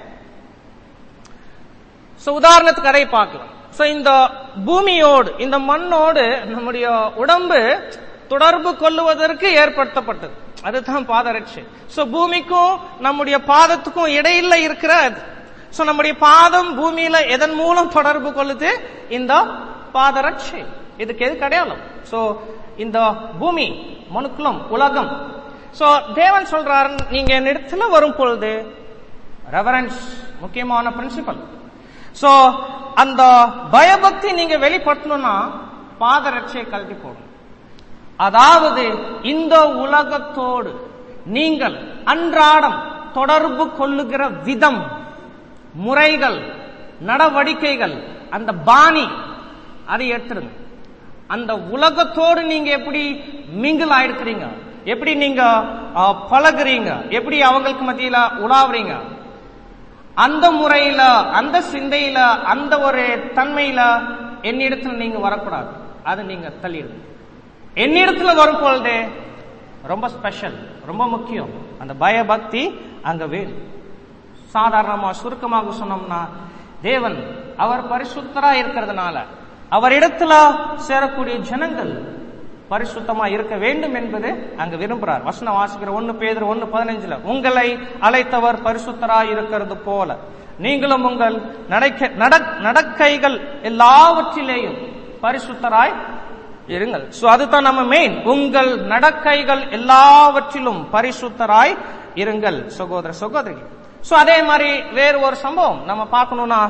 சோ உதாரணத்துக்கு அதை பார்க்கலாம் சோ இந்த பூமியோடு இந்த மண்ணோடு நம்முடைய உடம்பு தொடர்பு கொள்ளுவதற்கு ஏற்படுத்தப்பட்டது அதுதான் பாதரட்சை சோ பூமிக்கும் நம்முடைய பாதத்துக்கும் இடையில இருக்கிற அது சோ நம்முடைய பாதம் பூமியில எதன் மூலம் தொடர்பு கொள்ளுது இந்த பாதரட்சை இதுக்கு எது அடையாளம் சோ இந்த பூமி மனுக்குலம் உலகம் சோ தேவன் சொல்றாரு நீங்க என்னிடத்துல வரும் பொழுது ரெவரன்ஸ் முக்கியமான பிரின்சிபல் சோ அந்த பயபக்தி நீங்க வெளிப்படுத்தணும்னா பாதரட்சையை கழட்டி போடும் அதாவது இந்த உலகத்தோடு நீங்கள் அன்றாடம் தொடர்பு கொள்ளுகிற விதம் முறைகள் நடவடிக்கைகள் அந்த பாணி அதை எடுத்துருங்க அந்த உலகத்தோடு நீங்க எப்படி மிங்கிள் ஆயிருக்கிறீங்க எப்படி நீங்க பழகுறீங்க எப்படி அவங்களுக்கு மத்தியில உலாவுறீங்க அந்த முறையில அந்த சிந்தையில அந்த ஒரு தன்மையில என்னிடத்துல நீங்க வரக்கூடாது அதை நீங்க தள்ளிடுங்க என்னிடத்துல வரும் பொழுது ரொம்ப ஸ்பெஷல் ரொம்ப முக்கியம் அந்த பயபக்தி அங்க வேணும் சாதாரணமா சுருக்கமாக சொன்னோம்னா தேவன் அவர் பரிசுத்தரா இருக்கிறதுனால அவரிடத்துல சேரக்கூடிய ஜனங்கள் பரிசுத்தமா இருக்க வேண்டும் என்பது அங்க விரும்புறார் வசனம் வாசிக்கிற ஒன்னு பேதர் ஒன்னு பதினஞ்சுல உங்களை அழைத்தவர் பரிசுத்தரா இருக்கிறது போல நீங்களும் உங்கள் நடக்க நடக்கைகள் எல்லாவற்றிலேயும் பரிசுத்தராய் இருங்கள் சோ அதுதான் நம்ம மெயின் உங்கள் நடக்கைகள் எல்லாவற்றிலும் பரிசுத்தராய் இருங்கள் சகோதர சகோதரி சோ அதே மாதிரி வேறு ஒரு சம்பவம் நம்ம பார்க்கணும்னா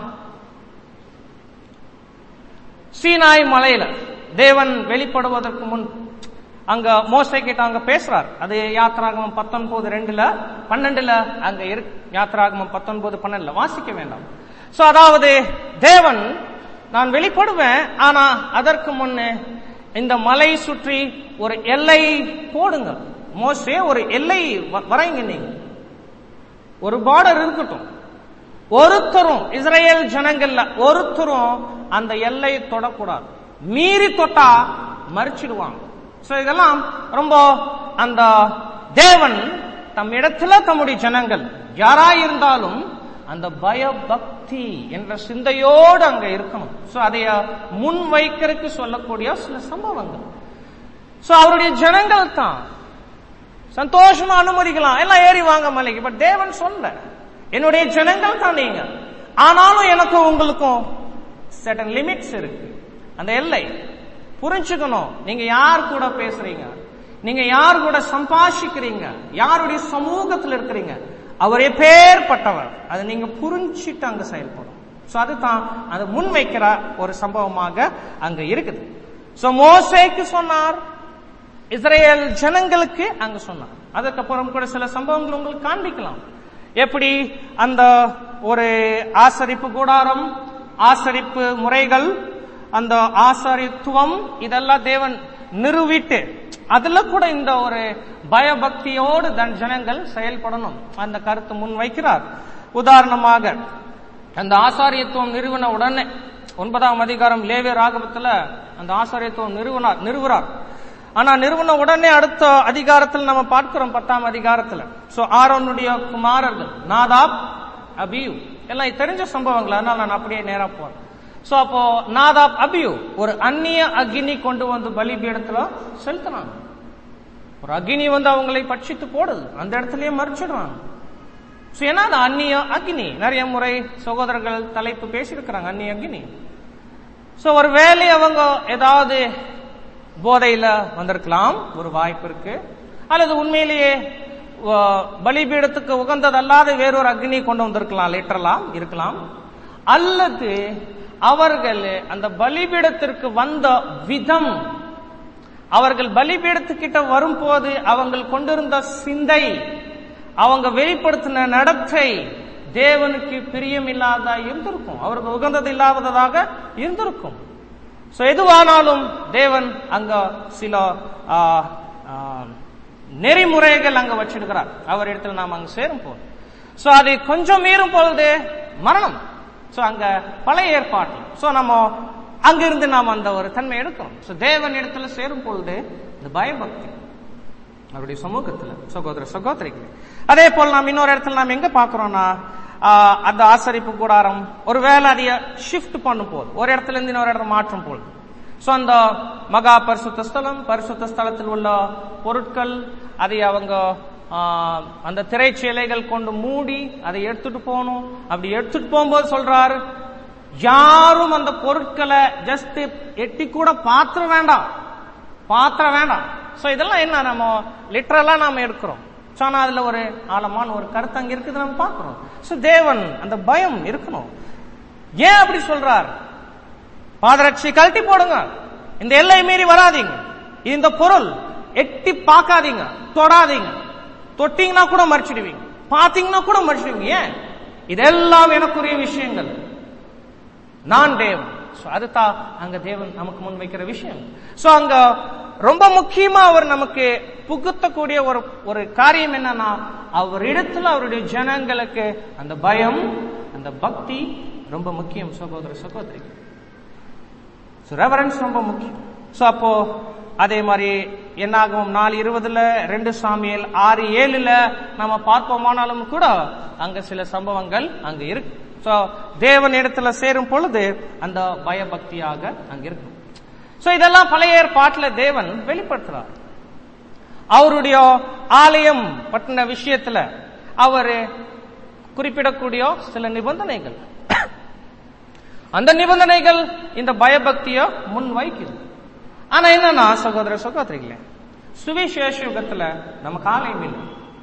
சீனாய் மலையில தேவன் வெளிப்படுவதற்கு முன் அங்க மோசை கிட்ட அங்க பேசுறார் அது யாத்ராகமம் பத்தொன்பது ரெண்டுல பன்னெண்டுல அங்க இருக்கு யாத்ராகமம் பத்தொன்பது பன்னெண்டுல வாசிக்க வேண்டாம் சோ அதாவது தேவன் நான் வெளிப்படுவேன் ஆனா அதற்கு முன்னே இந்த மலை சுற்றி ஒரு எல்லை போடுங்க மோசே ஒரு எல்லை வரைங்க நீங்க ஒரு பார்டர் இருக்கட்டும் ஒருத்தரும் இஸ்ரேல் ஜனங்கள்ல ஒருத்தரும் அந்த எல்லையை தொடக்கூடாது மீறி தொட்டா மறிச்சிடுவாங்க சோ இதெல்லாம் ரொம்ப அந்த தேவன் தம் இடத்துல தம்முடைய ஜனங்கள் யாராயிருந்தாலும் அந்த பய பக்தி என்ற சிந்தையோடு அங்க இருக்கணும் சோ அதைய முன் வைக்கிறதுக்கு சொல்லக்கூடிய சில சம்பவங்கள் சோ அவருடைய ஜனங்கள் தான் சந்தோஷமா அனுமதிக்கலாம் எல்லாம் ஏறி வாங்க மலைக்கு பட் தேவன் சொல்ல என்னுடைய ஜனங்கள் தான் நீங்க ஆனாலும் எனக்கும் உங்களுக்கும் certain லிமிட்ஸ் இருக்கு அந்த எல்லை புரிஞ்சுக்கணும் நீங்க யார் கூட பேசுறீங்க நீங்க யார் கூட சம்பாஷிக்கிறீங்க யாருடைய சமூகத்தில் இருக்கிறீங்க அவர் எப்பேற்பட்டவர் அதை நீங்க புரிஞ்சிட்டு அங்க செயல்படும் சோ அதுதான் அது முன்வைக்கிற ஒரு சம்பவமாக அங்க இருக்குது சோ மோசேக்கு சொன்னார் இஸ்ரேல் ஜனங்களுக்கு அங்க சொன்னார் அதுக்கப்புறம் கூட சில சம்பவங்கள் உங்களுக்கு காண்பிக்கலாம் எப்படி அந்த ஒரு ஆசரிப்பு கூடாரம் ஆசரிப்பு முறைகள் அந்த ஆசாரித்துவம் இதெல்லாம் தேவன் நிறுவிட்டு அதுல கூட இந்த ஒரு பயபக்தியோடு தன் ஜனங்கள் செயல்படணும் அந்த கருத்து முன் வைக்கிறார் உதாரணமாக அந்த ஆசாரியத்துவம் நிறுவன உடனே ஒன்பதாம் அதிகாரம் லேவிய ராகவத்துல அந்த ஆசாரியத்துவம் நிறுவனார் நிறுவுறார் ஆனா நிறுவன உடனே அடுத்த அதிகாரத்தில் நம்ம பார்க்கிறோம் பத்தாம் அதிகாரத்துல சோ ஆரோனுடைய குமாரர்கள் நாதாப் அபியு எல்லாம் தெரிஞ்ச சம்பவங்கள் அதனால நான் அப்படியே நேரா போறேன் சோ அப்போ நாதாப் அபியு ஒரு அந்நிய அக்னி கொண்டு வந்து பலிபீடத்துல செலுத்தினாங்க ஒரு அக்னி வந்து அவங்களை பட்சித்து போடுது அந்த இடத்துலயே மறிச்சிடுறாங்க சோ ஏன்னா அது அந்நிய அக்னி நிறைய முறை சகோதரர்கள் தலைப்பு பேசியிருக்கிறாங்க அந்நிய அக்னி சோ ஒரு வேலை அவங்க ஏதாவது போதையில வந்திருக்கலாம் ஒரு வாய்ப்பு இருக்கு அல்லது உண்மையிலேயே வ- பலிபீடத்துக்கு உகந்ததல்லாத வேறொரு அக்னி கொண்டு வந்திருக்கலாம் லிட்டரலாம் இருக்கலாம் அல்லது அவர்கள் அந்த பலிபீடத்திற்கு வந்த விதம் அவர்கள் பலிபீடத்துக்கிட்ட வரும்போது அவங்கள் கொண்டிருந்த சிந்தை அவங்க வெளிப்படுத்தின நடத்தை தேவனுக்கு பிரியம் இல்லாத இருந்திருக்கும் அவருக்கு உகந்தது இல்லாததாக இருந்திருக்கும் சோ எதுவானாலும் தேவன் அங்க சில ஆ, ஆ, நெறிமுறைகள் அங்க வச்சிருக்கிறார் அவர் இடத்துல நாம் அங்க சேரும் போது சோ அது கொஞ்சம் மீறும் பொழுது மரணம் சோ அங்க பழைய ஏற்பாட்டு சோ நம்ம அங்கிருந்து நாம் அந்த ஒரு தன்மை எடுக்கிறோம் சோ தேவன் இடத்துல சேரும் பொழுது இந்த பயபக்தி அவருடைய சமூகத்துல சகோதர சகோதரிகளே அதே போல் நாம் இன்னொரு இடத்துல நாம் எங்க பாக்குறோம்னா ஆஹ், அந்த ஆசரிப்பு கூடாரம் ஒருவேளை அதைய ஷிஃப்ட் பண்ணும் போது ஒரு இடத்துல இருந்து இன்னொரு இடத்துல மாற்றும் போது சோ அந்த மகா பரிசுத்த ஸ்தலம் பரிசுத்த ஸ்தலத்தில் உள்ள பொருட்கள் அதை அவங்க ஆஹ், அந்த திரைச்சீலைகள் கொண்டு மூடி அதை எடுத்துட்டு போகணும் அப்படி எடுத்துட்டு போகும்போது சொல்றாரு யாரும் அந்த பொருட்களை ஜஸ்ட் எட்டி கூட பாத்திர வேண்டாம் பாத்திரம் வேண்டாம் சோ இதெல்லாம் என்ன நம்ம லிட்டரலா நாம எடுக்கிறோம் சோ ஆனா அதுல ஒரு ஆழமான ஒரு கருத்து அங்க இருக்குது நம்ம பார்க்கிறோம் சோ தேவன் அந்த பயம் இருக்கணும் ஏன் அப்படி சொல்றார் பாதரட்சி கழட்டி போடுங்க இந்த எல்லை மீறி வராதீங்க இந்த பொருள் எட்டி பார்க்காதீங்க தொடாதீங்க தொட்டீங்கன்னா கூட மறைச்சிடுவீங்க பாத்தீங்கன்னா கூட மறைச்சிடுவீங்க ஏன் இதெல்லாம் எனக்குரிய விஷயங்கள் நான் தேவன் So, அதுதான் அங்க தேவன் நமக்கு முன் வைக்கிற விஷயம் சோ அங்க ரொம்ப முக்கியமா அவர் நமக்கு புகுத்தக்கூடிய ஒரு ஒரு காரியம் என்னன்னா அவரிடத்துல அவருடைய ஜனங்களுக்கு அந்த பயம் அந்த பக்தி ரொம்ப முக்கியம் சகோதர சகோதரி ரெவரன்ஸ் ரொம்ப முக்கியம் சோ அப்போ அதே மாதிரி என்னாகும் நாலு இருபதுல ரெண்டு சாமியல் ஆறு ஏழுல நம்ம பார்ப்போமானாலும் கூட அங்க சில சம்பவங்கள் அங்க இருக்கு சோ தேவன் இடத்துல சேரும் பொழுது அந்த பயபக்தியாக அங்க இருக்கும் சோ இதெல்லாம் பழைய ஏற்பாட்டுல தேவன் வெளிப்படுத்துறார் அவருடைய ஆலயம் பற்றின விஷயத்துல அவர் குறிப்பிடக்கூடிய சில நிபந்தனைகள் அந்த நிபந்தனைகள் இந்த பயபக்திய முன் வைக்குது ஆனா என்னன்னா சகோதர சகோதரிகளே சுவிசேஷ யுகத்துல நமக்கு ஆலயம் இல்லை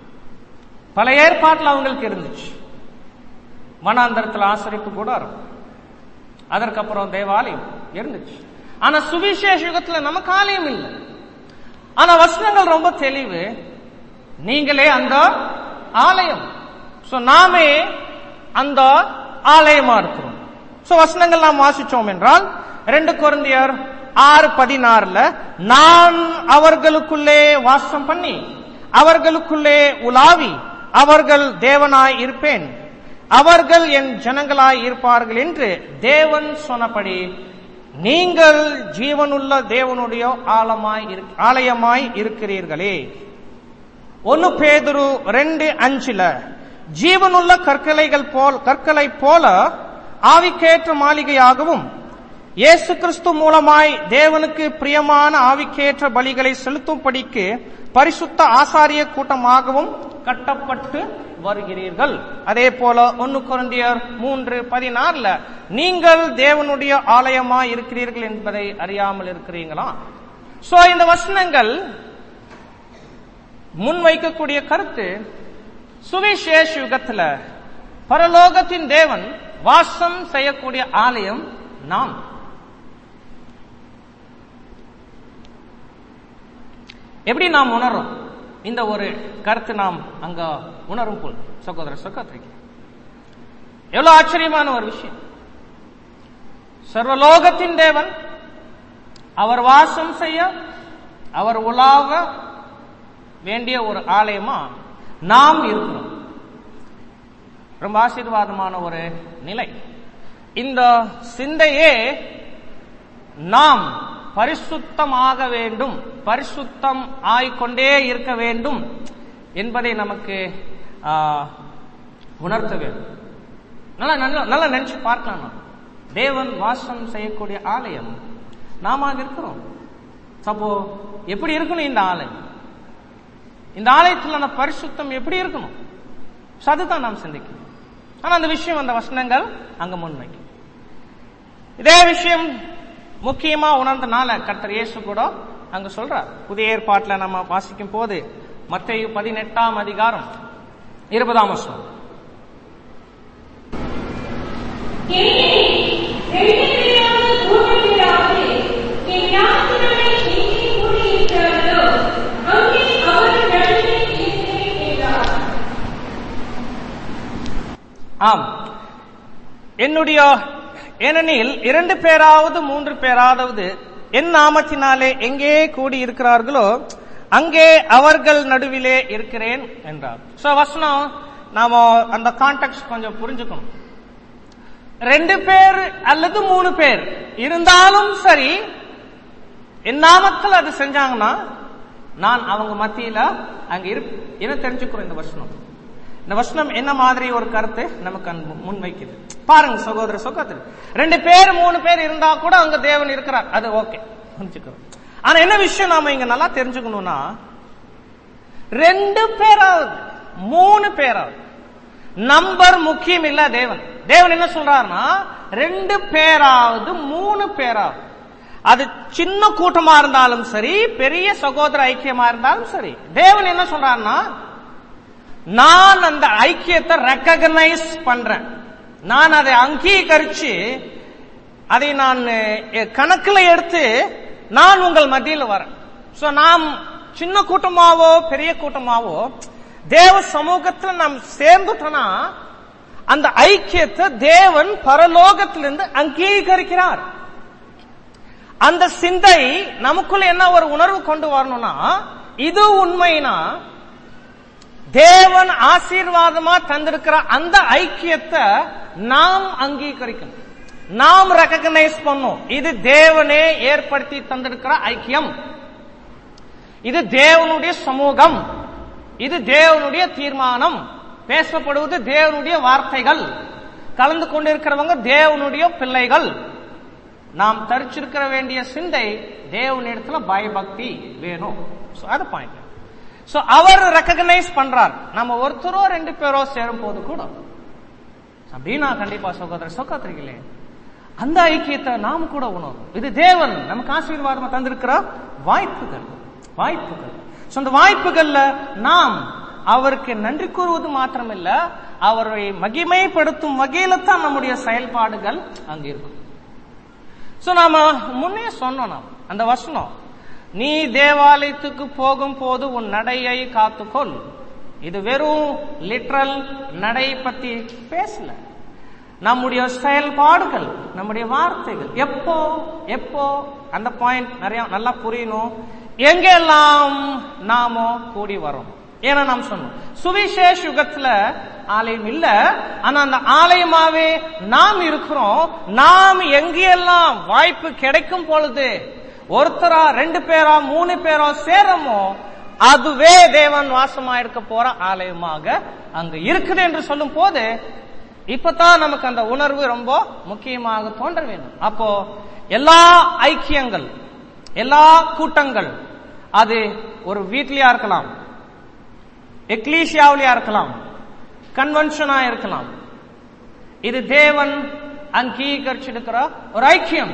பல ஏற்பாட்டுல அவங்களுக்கு இருந்துச்சு வனாந்தரத்துல ஆசரிப்பு கூடாரம் அதற்கப்புறம் தேவாலயம் இருந்துச்சு ஆனா சுவிசேஷ யுகத்துல நமக்கு ஆலயம் இல்லை ஆனா வசனங்கள் ரொம்ப தெளிவு நீங்களே அந்த ஆலயம் சோ நாமே அந்த ஆலயமா இருக்கிறோம் சோ வசனங்கள் நாம் வாசிச்சோம் என்றால் ரெண்டு குருந்தியர் ஆறு பதினாறுல நான் அவர்களுக்குள்ளே வாசம் பண்ணி அவர்களுக்குள்ளே உலாவி அவர்கள் தேவனாய் இருப்பேன் அவர்கள் என் ஜனங்களாய் இருப்பார்கள் என்று தேவன் சொன்னபடி நீங்கள் ஜீவனுள்ள தேவனுடைய ஆலமாய் இரு- ஆலயமாய் இருக்கிறீர்களே ஒன்னு பேதுரு ரெண்டு அஞ்சுல ஜீவனுள்ள கற்களைகள் போல் கற்களை போல ஆவிக்கேற்ற மாளிகையாகவும் இயேசு கிறிஸ்து மூலமாய் தேவனுக்கு பிரியமான ஆவிக்கேற்ற பலிகளை செலுத்தும்படிக்கு பரிசுத்த ஆசாரிய கூட்டமாகவும் கட்டப்பட்டு வருகிறீர்கள் அதே போல ஒன்னு குழந்தையர் மூன்று பதினாறுல நீங்கள் தேவனுடைய ஆலயமா இருக்கிறீர்கள் என்பதை அறியாமல் இருக்கிறீங்களா சோ இந்த வசனங்கள் முன்வைக்கக்கூடிய கருத்து சுவிசேஷ யுகத்துல பரலோகத்தின் தேவன் வாசம் செய்யக்கூடிய ஆலயம் நாம் எப்படி நாம் உணர்றோம் இந்த ஒரு கருத்து நாம் அங்க உணரும் போல் சகோதர சகோதரிக்கு எவ்வளவு ஆச்சரியமான ஒரு விஷயம் சர்வலோகத்தின் தேவன் அவர் வாசம் செய்ய அவர் உலாவ வேண்டிய ஒரு ஆலயமா நாம் இருக்கிறோம் ரொம்ப ஆசீர்வாதமான ஒரு நிலை இந்த சிந்தையே நாம் பரிசுத்தமாக வேண்டும் பரிசுத்தம் ஆய்கொண்டே இருக்க வேண்டும் என்பதை நமக்கு ஆ, உணர்த்த வேண்டும் நல்லா நல்லா நல்லா நினைச்சு பார்க்கலாம் நாம். தேவன் வாசம் செய்யக்கூடிய ஆலயம் நாம இருக்கிறோம் அப்போ எப்படி இருக்கணும் இந்த ஆலயம் இந்த ஆலயத்திலான பரிசுத்தம் எப்படி இருக்கணும் So அதுதான் நாம் சிந்திக்கணும் ஆனா அந்த விஷயம் அந்த வசனங்கள் அங்க முன்வைக்கும் இதே விஷயம் முக்கியமா உணர்ந்தனால கர்த்தர் இயேசு கூட அங்க சொல்றார் புதிய ஏற்பாட்டுல நம்ம வாசிக்கும் போது மத்தேயு பதினெட்டாம் அதிகாரம் இருபதாம் வசனம் ஆம் என்னுடைய ஏனெனில் இரண்டு பேராவது மூன்று பேராவது என் நாமத்தினாலே எங்கே கூடி இருக்கிறார்களோ அங்கே அவர்கள் நடுவிலே இருக்கிறேன் என்றார் சோ வசனம் நாம அந்த கான்டெக்ட் கொஞ்சம் புரிஞ்சுக்கணும் ரெண்டு பேர் அல்லது மூணு பேர் இருந்தாலும் சரி என் நாமத்தில் அது செஞ்சாங்கன்னா நான் அவங்க மத்தியில அங்க இரு என்ன தெரிஞ்சுக்கிறோம் இந்த வசனம் இந்த வசனம் என்ன மாதிரி ஒரு கருத்து நமக்கு அங்க முன்வைக்குது பாருங்க சகோதர சகோதரி ரெண்டு பேர் மூணு பேர் இருந்தா கூட அங்க தேவன் இருக்கிறார் அது ஓகே புரிஞ்சுக்கிறோம் ஆனா என்ன விஷயம் நாம இங்க நல்லா தெரிஞ்சுக்கணும்னா ரெண்டு பேராவது மூணு பேராவது நம்பர் முக்கியம் இல்ல தேவன் தேவன் என்ன சொல்றாருன்னா ரெண்டு பேராவது மூணு பேராவது அது சின்ன கூட்டமா இருந்தாலும் சரி பெரிய சகோதர ஐக்கியமா இருந்தாலும் சரி தேவன் என்ன சொல்றாருன்னா நான் அந்த ஐக்கியத்தை ரெக்கக்னைஸ் பண்றேன் நான் அதை அங்கீகரிச்சு அதை நான் அஹ், கணக்குல எடுத்து நான் உங்கள் மத்தியில் வரேன் சோ நாம் சின்ன கூட்டமாவோ பெரிய கூட்டமாவோ தேவ சமூகத்துல நாம் சேர்ந்துட்டோம்னா அந்த ஐக்கியத்தை தேவன் பரலோகத்திலிருந்து அங்கீகரிக்கிறார் அந்த சிந்தை நமக்குள்ள என்ன ஒரு உணர்வு கொண்டு வரணும்னா இது உண்மைனா தேவன் ஆசீர்வாதமா தந்திருக்கிற அந்த ஐக்கியத்தை நாம் அங்கீகரிக்கணும் நாம் ரெக்கக்னைஸ் பண்ணும் இது தேவனே ஏற்படுத்தி தந்திருக்கிற ஐக்கியம் இது தேவனுடைய சமூகம் இது தேவனுடைய தீர்மானம் பேசப்படுவது தேவனுடைய வார்த்தைகள் கலந்து கொண்டிருக்கிறவங்க தேவனுடைய பிள்ளைகள் நாம் தரிச்சிருக்கிற வேண்டிய சிந்தை தேவனிடத்துல பயபக்தி வேணும் So, அது பாயிண்ட் சோ அவர் ரெக்கக்னைஸ் பண்றார் நம்ம ஒருத்தரோ ரெண்டு பேரோ சேரும் போது கூட அப்படின்னா கண்டிப்பா சகோதர சகோதரிகளே அந்த ஐக்கியத்தை நாம் கூட உணரும் இது தேவன் நமக்கு ஆசீர்வாதமா தந்திருக்கிற வாய்ப்புகள் வாய்ப்புகள் So, அந்த வாய்ப்புகள்ல நாம் அவருக்கு நன்றி கூறுவது மாத்திரமில்ல அவரை மகிமைப்படுத்தும் வகையில தான் நம்முடைய செயல்பாடுகள் அங்க இருக்கும் சோ நாம முன்னே சொன்னோம் நாம் அந்த வசனம் நீ தேவாலயத்துக்கு போகும் போது உன் நடையை காத்துக்கொள் இது வெறும் லிட்ரல் நடை பத்தி பேசல நம்முடைய செயல்பாடுகள் நம்முடைய வார்த்தைகள் எப்போ எப்போ அந்த பாயிண்ட் நிறைய நல்லா புரியணும் எங்கெல்லாம் நாமோ கூடி வரோம் ஏன்னா நாம் சொன்னோம் சுவிசேஷ யுகத்துல ஆலயம் இல்ல ஆனா அந்த ஆலயமாவே நாம் இருக்கிறோம் நாம் எங்கெல்லாம் வாய்ப்பு கிடைக்கும் பொழுது ஒருத்தரா ரெண்டு பேரா மூணு பேரா சேரமோ அதுவே தேவன் வாசமா இருக்க போற ஆலயமாக அங்க இருக்குது என்று சொல்லும் போது இப்பதான் நமக்கு அந்த உணர்வு ரொம்ப முக்கியமாக தோன்ற வேண்டும் அப்போ எல்லா ஐக்கியங்கள் எல்லா கூட்டங்கள் அது ஒரு வீட்லயா இருக்கலாம் எக்லீஷியாவிலயா இருக்கலாம் கன்வென்ஷனா இருக்கலாம் இது தேவன் அங்கீகரிச்சிருக்கிற ஒரு ஐக்கியம்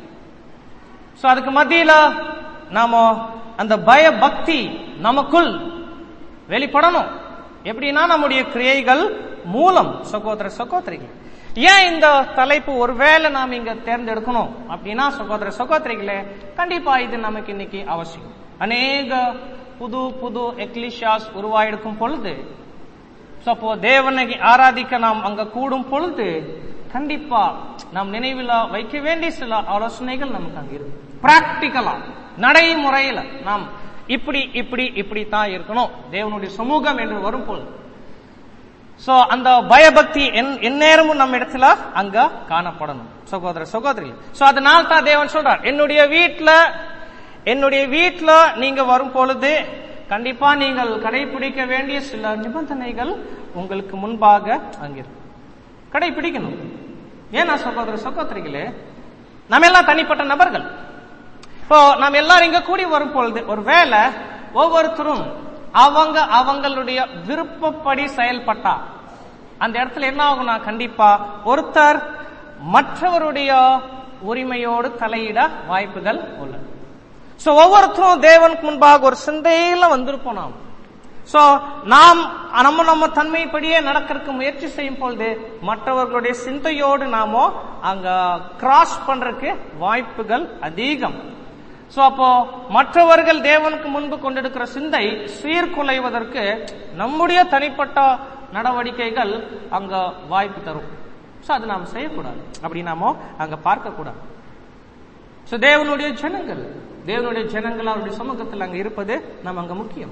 சோ அதுக்கு மத்தியில நாம அந்த பய பக்தி நமக்குள் வெளிப்படணும் எப்படின்னா நம்முடைய கிரியைகள் மூலம் சகோதர சகோதரிகள் ஏன் இந்த தலைப்பு ஒருவேளை நாம் இங்க தேர்ந்தெடுக்கணும் அப்படின்னா சகோதர சகோதரிகளே கண்டிப்பா இது நமக்கு இன்னைக்கு அவசியம் அநேக புது புது எக்லிஷியாஸ் உருவாயிருக்கும் பொழுது So, அப்போ தேவனை ஆராதிக்க நாம் அங்க கூடும் பொழுது கண்டிப்பா நாம் நினைவில் வைக்க வேண்டிய சில ஆலோசனைகள் நமக்கு அங்க இருக்கு பிராக்டிக்கலா நடைமுறையில நாம் இப்படி இப்படி இப்படி தான் இருக்கணும் தேவனுடைய சமூகம் என்று வரும் பொழுது சோ அந்த பயபக்தி என்- எந்நேரமும் நம்ம இடத்துல அங்க காணப்படணும் சகோதர சகோதரி சோ அதனால தான் தேவன் சொல்றார் என்னுடைய வீட்ல என்னுடைய வீட்ல நீங்க வரும் பொழுது கண்டிப்பா நீங்கள் கடைபிடிக்க வேண்டிய சில நிபந்தனைகள் உங்களுக்கு முன்பாக அங்க இருக்கு கடைபிடிக்கணும் ஏன்னா சகோதர சகோதரிகளே நம்ம எல்லாம் தனிப்பட்ட நபர்கள் இப்போ நாம் எல்லாரும் இங்க கூடி வரும் பொழுது ஒருவேளை ஒவ்வொருத்தரும் அவங்க அவங்களுடைய விருப்பப்படி செயல்பட்டா அந்த இடத்துல என்ன ஆகும்னா கண்டிப்பா ஒருத்தர் மற்றவருடைய உரிமையோடு தலையிட வாய்ப்புகள் உள்ளது சோ ஒவ்வொருத்தரும் தேவனுக்கு முன்பாக ஒரு சிந்தையில வந்திருப்போம் நாம் சோ நாம் நம்ம நம்ம தன்மைப்படியே நடக்கிறதுக்கு முயற்சி செய்யும் பொழுது மற்றவர்களுடைய சிந்தையோடு நாமோ அங்க கிராஸ் பண்றதுக்கு வாய்ப்புகள் அதிகம் சோ அப்போ மற்றவர்கள் தேவனுக்கு முன்பு கொண்டிருக்கிற சிந்தை சீர்குலைவதற்கு நம்முடைய தனிப்பட்ட நடவடிக்கைகள் அங்க வாய்ப்பு தரும் சோ அது நாம் செய்யக்கூடாது அப்படி நாமோ அங்க பார்க்க கூடாது சோ தேவனுடைய ஜனங்கள் தேவனுடைய ஜனங்கள் அவருடைய சமூகத்தில் அங்க இருப்பது நம்ம அங்க முக்கியம்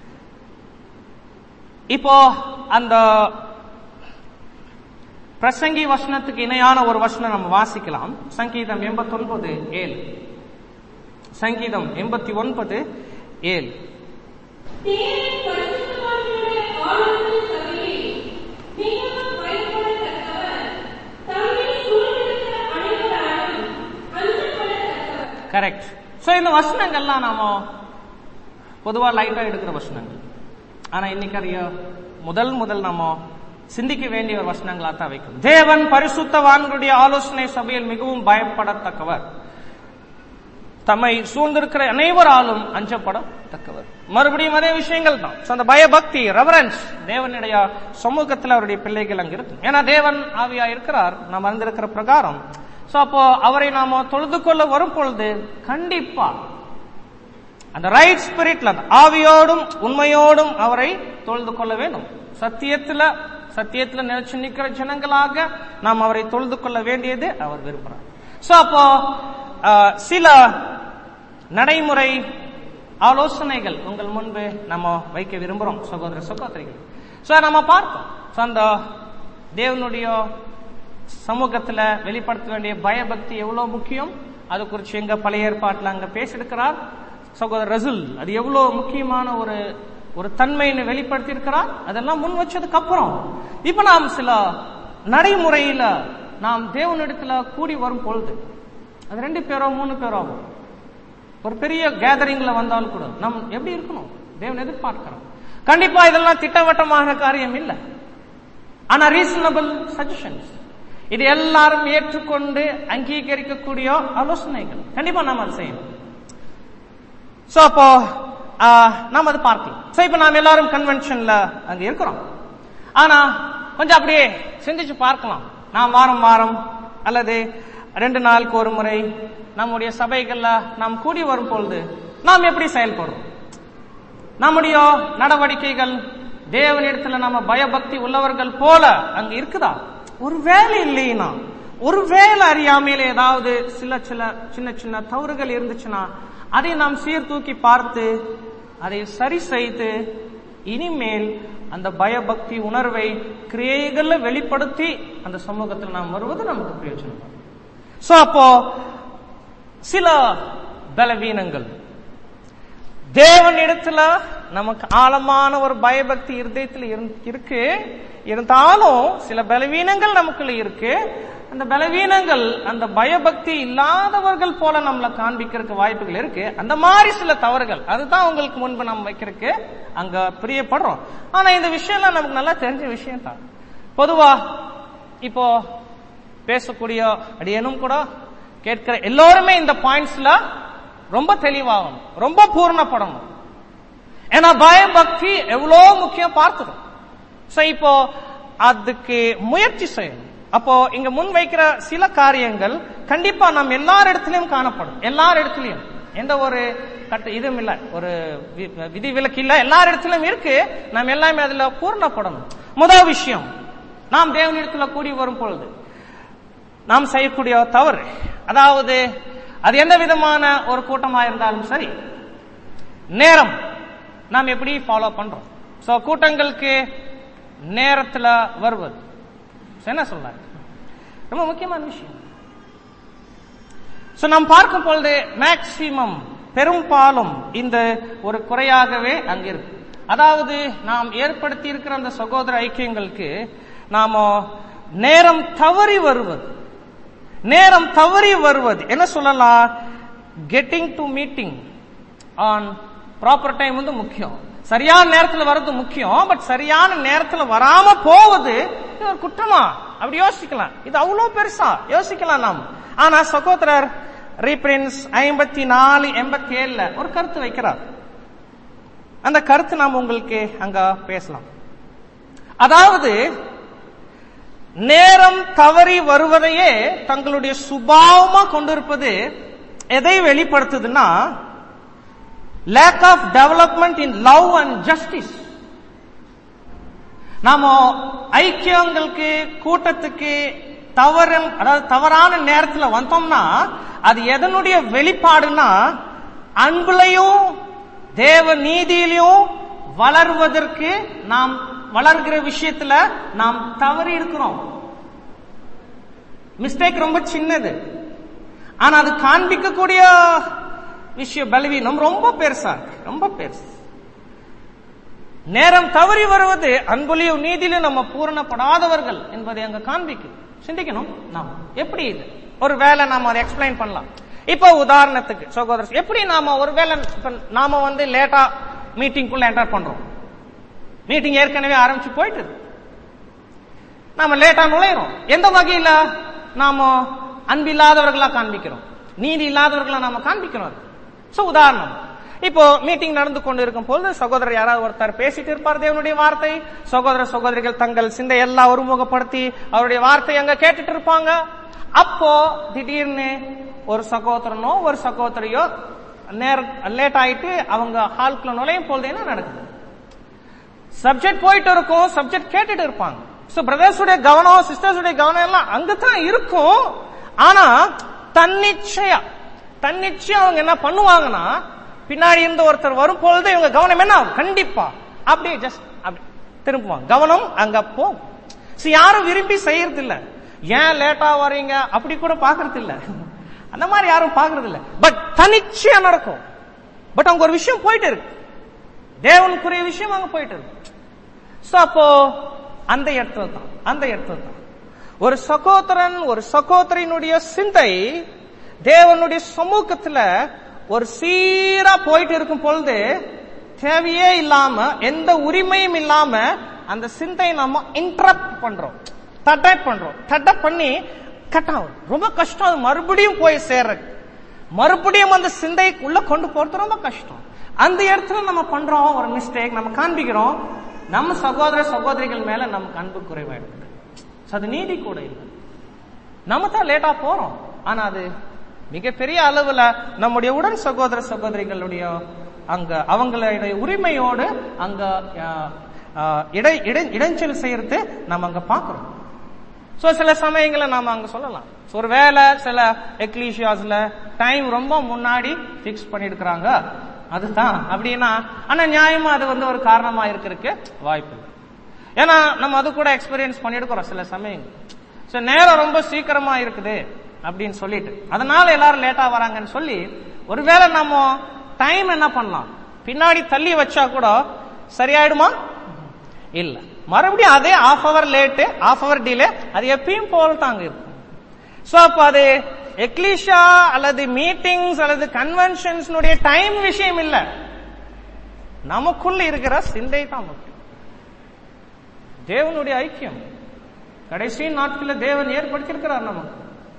இப்போ அந்த பிரசங்கி வசனத்துக்கு இணையான ஒரு வசனம் நம்ம வாசிக்கலாம் சங்கீதம் எண்பத்தி ஒன்பது ஏழு சங்கீதம் எண்பத்தி ஒன்பது ஏழு தேவன் பரிசுத்தவான்களுடைய ஆலோசனை சபையில் மிகவும் பயப்படத்தக்கவர். தம்மை சூழ்ந்திருக்கிற அனைவராலும் அஞ்சப்படத்தக்கவர். கரெக்ட் சோ இந்த வசனங்கள்லாம் நாம பொதுவா லைட்டா எடுக்கிற வசனங்கள் ஆனா இன்னைக்கு அறிய முதல் முதல் நம்ம சிந்திக்க வேண்டிய ஒரு வசனங்களா தான் வைக்கும் தேவன் பரிசுத்தவான்களுடைய ஆலோசனை சபையில் மிகவும் பயப்படத்தக்கவர் தம்மை சூழ்ந்திருக்கிற அனைவராலும் அஞ்சப்படத்தக்கவர் மறுபடியும் அதே விஷயங்கள் தான் So, அந்த பயபக்தி ரெவரன்ஸ் தேவனுடைய சமூகத்தில் அவருடைய பிள்ளைகள் அங்க இருக்கும் ஏன்னா தேவன் ஆவியா இருக்கிறார் நாம் அறிந்திருக்கிற பிரகாரம் சோ அப்போ அவரை நாம தொழுது கொள்ள வரும் பொழுது கண்டிப்பா அந்த ரைட் ஸ்பிரிட்ல அந்த ஆவியோடும் உண்மையோடும் அவரை தொழுது கொள்ள வேண்டும் சத்தியத்துல சத்தியத்துல நினைச்சு நிக்கிற ஜனங்களாக நாம் அவரை தொழுது கொள்ள வேண்டியது அவர் விரும்புகிறார் சோ அப்போ ஆஹ், சில நடைமுறை ஆலோசனைகள் உங்கள் முன்பு நம்ம வைக்க விரும்புறோம் சகோதர சகோதரிகள் சோ நம்ம பார்த்தோம் So, அந்த தேவனுடைய சமூகத்துல வெளிப்படுத்த வேண்டிய பயபக்தி எவ்வளவு முக்கியம் அது குறித்து எங்க பழைய ஏற்பாட்டுல அங்க பேசியிருக்கிறார் சகோதரர் ரசுல் அது எவ்வளவு முக்கியமான ஒரு ஒரு தன்மைன்னு வெளிப்படுத்தி இருக்கிறார் அதெல்லாம் முன் வச்சதுக்கு அப்புறம் இப்ப நாம் சில நடைமுறையில நாம் தேவனிடத்துல கூடி வரும் பொழுது அது ரெண்டு பேரோ மூணு பேரோ ஆகும் ஒரு பெரிய கேதரிங்ல வந்தாலும் கூட நம் எப்படி இருக்கணும் தேவன் எதிர்பார்க்கிறோம் கண்டிப்பா இதெல்லாம் திட்டவட்டமான காரியம் இல்லை ஆனா ரீசனபிள் சஜஷன்ஸ் இது எல்லாரும் ஏற்றுக்கொண்டு அங்கீகரிக்கக்கூடிய ஆலோசனைகள் கண்டிப்பா நாம் அதை செய்யணும் சோ அப்போ ஆஹ், நாம் அது பார்க்கலாம் சோ இப்ப நாம் எல்லாரும் கன்வென்ஷன்ல அங்க இருக்கிறோம் ஆனா கொஞ்சம் அப்படியே சிந்திச்சு பார்க்கலாம் நாம் வாரம் வாரம் அல்லது ரெண்டு நாளுக்கு ஒரு முறை நம்முடைய சபைகள்ல நாம் கூடி வரும் பொழுது நாம் எப்படி செயல்படுறோம் நம்முடைய நடவடிக்கைகள் தேவனிடத்துல நம்ம பயபக்தி உள்ளவர்கள் போல அங்க இருக்குதா ஒரு வேலை இல்லைன்னா ஒரு வேலை அறியாமையில ஏதாவது சில சில சின்ன சின்ன தவறுகள் இருந்துச்சுன்னா அதை நாம் சீர்தூக்கி பார்த்து அதை சரி செய்து இனிமேல் அந்த பயபக்தி உணர்வை கிரியைகள்ல வெளிப்படுத்தி அந்த சமூகத்தில் நாம் வருவது நமக்கு பிரயோஜனம் சோ அப்போ சில பலவீனங்கள் தேவன் இடத்துல நமக்கு ஆழமான ஒரு பயபக்தி இருதயத்துல இருந்- இருக்கு இருந்தாலும் சில பலவீனங்கள் நமக்குள்ள இருக்கு அந்த பலவீனங்கள் அந்த பயபக்தி இல்லாதவர்கள் போல நம்மளை காண்பிக்கிறதுக்கு வாய்ப்புகள் இருக்கு அந்த மாதிரி சில தவறுகள் அதுதான் உங்களுக்கு முன்பு நம்ம வைக்கிறதுக்கு அங்க பிரியப்படுறோம் ஆனா இந்த விஷயம்லாம் நமக்கு நல்லா தெரிஞ்ச விஷயம் தான் பொதுவா இப்போ பேசக்கூடிய அடியனும் கூட கேட்கிற எல்லோருமே இந்த பாயிண்ட்ஸ்ல ரொம்ப தெளிவாகணும் ரொம்ப பூர்ணப்படணும் ஏன்னா பயபக்தி எவ்வளோ முக்கியம் பார்த்துடும் சோ இப்போ அதுக்கு முயற்சி செய்யணும் அப்போ இங்க முன் வைக்கிற சில காரியங்கள் கண்டிப்பா நம்ம எல்லார் இடத்துலயும் காணப்படும் எல்லார் இடத்துலயும் எந்த ஒரு கட்டு இதுவும் இல்ல ஒரு வி- விதி விலக்கு இல்ல எல்லார் இடத்துலயும் இருக்கு நாம் எல்லாமே அதுல பூர்ணப்படணும் முதல் விஷயம் நாம் தேவனிடத்துல கூடி வரும் பொழுது நாம் செய்யக்கூடிய தவறு அதாவது அது எந்த விதமான ஒரு கூட்டமா இருந்தாலும் சரி நேரம் நாம் எப்படி ஃபாலோ பண்றோம் சோ கூட்டங்களுக்கு நேரத்துல வருவது So, என்ன சொல்றாங்க ரொம்ப முக்கியமான விஷயம் சோ நாம் பார்க்கும் பொழுது மேக்சிமம் பெரும்பாலும் இந்த ஒரு குறையாகவே அங்க இருக்கு அதாவது நாம் ஏற்படுத்தி இருக்கிற அந்த சகோதர ஐக்கியங்களுக்கு நாம நேரம் தவறி வருவது நேரம் தவறி வருவது என்ன சொல்லலாம் getting to meeting on proper time வந்து முக்கியம் சரியான நேரத்துல வர்றது முக்கியம் பட் சரியான நேரத்துல வராம போவது இது ஒரு குற்றமா அப்படி யோசிக்கலாம் இது அவ்வளவு பெருசா யோசிக்கலாம் நாம் ஆனா சகோதரர் ரீப்ரின்ஸ் ஐம்பத்தி நாலு எண்பத்தி ஏழுல ஒரு கருத்து வைக்கிறார் அந்த கருத்து நாம் உங்களுக்கு அங்க பேசலாம் அதாவது நேரம் தவறி வருவதையே தங்களுடைய சுபாவமா கொண்டிருப்பது எதை வெளிப்படுத்துதுன்னா lack of development in love and justice நாம ஐக்கியங்களுக்கு கூட்டத்துக்கு தவறும் அதாவது தவறான நேரத்துல வந்தோம்னா அது எதனுடைய வெளிப்பாடுனா அன்புலையும் தேவ நீதியிலையும் வளர்வதற்கு நாம் வளர்கிற விஷயத்துல நாம் தவறி இருக்கிறோம் மிஸ்டேக் ரொம்ப சின்னது ஆனா அது காண்பிக்கக்கூடிய விஷயம் பலவீனம் ரொம்ப பெருசா இருக்கு ரொம்ப பெருசு நேரம் தவறி வருவது அன்புலையும் நீதியிலும் நம்ம பூரணப்படாதவர்கள் என்பதை அங்க காண்பிக்கும் சிந்திக்கணும் நாம் எப்படி இது ஒரு வேலை நாம அதை எக்ஸ்பிளைன் பண்ணலாம் இப்போ உதாரணத்துக்கு சகோதரர் எப்படி நாம ஒரு வேலை இப்ப நாம வந்து லேட்டா மீட்டிங்குள்ள என்டர் பண்றோம் மீட்டிங் ஏற்கனவே ஆரம்பிச்சு போயிட்டு இருக்கு. நாம லேட்டா நுழையிறோம் எந்த வகையில நாம அன்பில்லாதவர்களா காண்பிக்கிறோம் நீதி இல்லாதவர்களா நாம காண்பிக்கிறோம் சோ உதாரணம் இப்போ மீட்டிங் நடந்து கொண்டு இருக்கும் பொழுது சகோதரர் யாராவது ஒருத்தர் பேசிட்டு இருப்பார் தேவனுடைய வார்த்தை சகோதர சகோதரிகள் தங்கள் சிந்தை எல்லாம் ஒருமுகப்படுத்தி அவருடைய வார்த்தை அங்க கேட்டுட்டு இருப்பாங்க அப்போ திடீர்னு ஒரு சகோதரனோ ஒரு சகோதரியோ நேர லேட் ஆயிட்டு அவங்க ஹால்குள்ள நுழையும் பொழுது என்ன நடக்குது சப்ஜெக்ட் போயிட்டு இருக்கும் சப்ஜெக்ட் கேட்டுட்டு இருப்பாங்க சோ பிரதர்ஸுடைய கவனம் சிஸ்டர்ஸுடைய கவனம் எல்லாம் அங்கதான் இருக்கும் ஆனா தன்னிச்சையா தன்னிச்சையா அவங்க என்ன பண்ணுவாங்கன்னா பின்னாடி இருந்து ஒருத்தர் வரும் பொழுது இவங்க கவனம் என்ன ஆகும்? கண்டிப்பா அப்படியே ஜஸ்ட் அப்படி திரும்புவாங்க கவனம் அங்க போகும் See, யாரும் விரும்பி செய்யறது இல்ல ஏன் லேட்டா வரீங்க அப்படி கூட பாக்குறது இல்ல அந்த மாதிரி யாரும் பாக்குறது இல்ல பட் தனிச்சையா நடக்கும் பட் அங்க ஒரு விஷயம் போயிட்டு இருக்கு தேவனுக்குரிய விஷயம் அங்க போயிட்டு இருக்கு So, அப்போ அந்த இடத்துல தான் அந்த இடத்துல தான் ஒரு சகோதரன் ஒரு சகோதரினுடைய சிந்தை தேவனுடைய சமூகத்துல ஒரு சீரா போயிட்டு இருக்கும் பொழுது தேவையே இல்லாம எந்த உரிமையும் இல்லாம அந்த சிந்தையை நம்ம இன்டரப்ட் பண்றோம் தடை பண்றோம் தடை பண்ணி கட் ஆகும் ரொம்ப கஷ்டம் அது மறுபடியும் போய் சேர்றது மறுபடியும் அந்த சிந்தைக்குள்ள கொண்டு போறது ரொம்ப கஷ்டம் அந்த இடத்துல நம்ம பண்றோம் ஒரு மிஸ்டேக் நம்ம காண்பிக்கிறோம் நம்ம சகோதர சகோதரிகள் மேல நமக்கு அன்பு குறைவாயிடுது So, அது நீதி கூட இல்லை நம்ம தான் லேட்டா போறோம் ஆனா அது மிகப்பெரிய அளவுல நம்முடைய உடன் சகோதர சகோதரிகளுடைய அங்க அவங்களுடைய உரிமையோடு அங்க அஹ், அஹ், இடை இடை- இடைஞ்சல் செய்யறது நம்ம அங்க பாக்குறோம் சோ சில சமயங்களை நாம அங்க சொல்லலாம் So, ஒரு வேலை சில எக்லீஷியாஸ்ல டைம் ரொம்ப முன்னாடி பிக்ஸ் பண்ணிருக்கிறாங்க அதுதான் அப்படின்னா ஆனா நியாயமா அது வந்து ஒரு காரணமா இருக்கிறதுக்கு வாய்ப்பு இல்லை ஏன்னா நம்ம அது கூட எக்ஸ்பீரியன்ஸ் பண்ணிருக்கிறோம் சில சமயங்கள் சோ நேரம் ரொம்ப சீக்கிரமா இருக்குது அப்படின்னு சொல்லிட்டு அதனால எல்லாரும் லேட்டா வராங்கன்னு சொல்லி ஒருவேளை நம்ம டைம் என்ன பண்ணலாம் பின்னாடி தள்ளி வச்சா கூட சரியாயிடுமா இல்ல மறுபடியும் அதே half hour late half hour delay அது எப்பயும் போல தாங்க இருக்கும் சோ அப்ப அது எக்லிஷா அல்லது மீட்டிங்ஸ் அல்லது கன்வென்ஷன்ஸ் டைம் விஷயம் இல்ல நமக்குள்ள இருக்கிற சிந்தை தான் முக்கியம் தேவனுடைய ஐக்கியம் கடைசி நாட்களில் தேவன் ஏற்படுத்தியிருக்கிறார் நமக்கு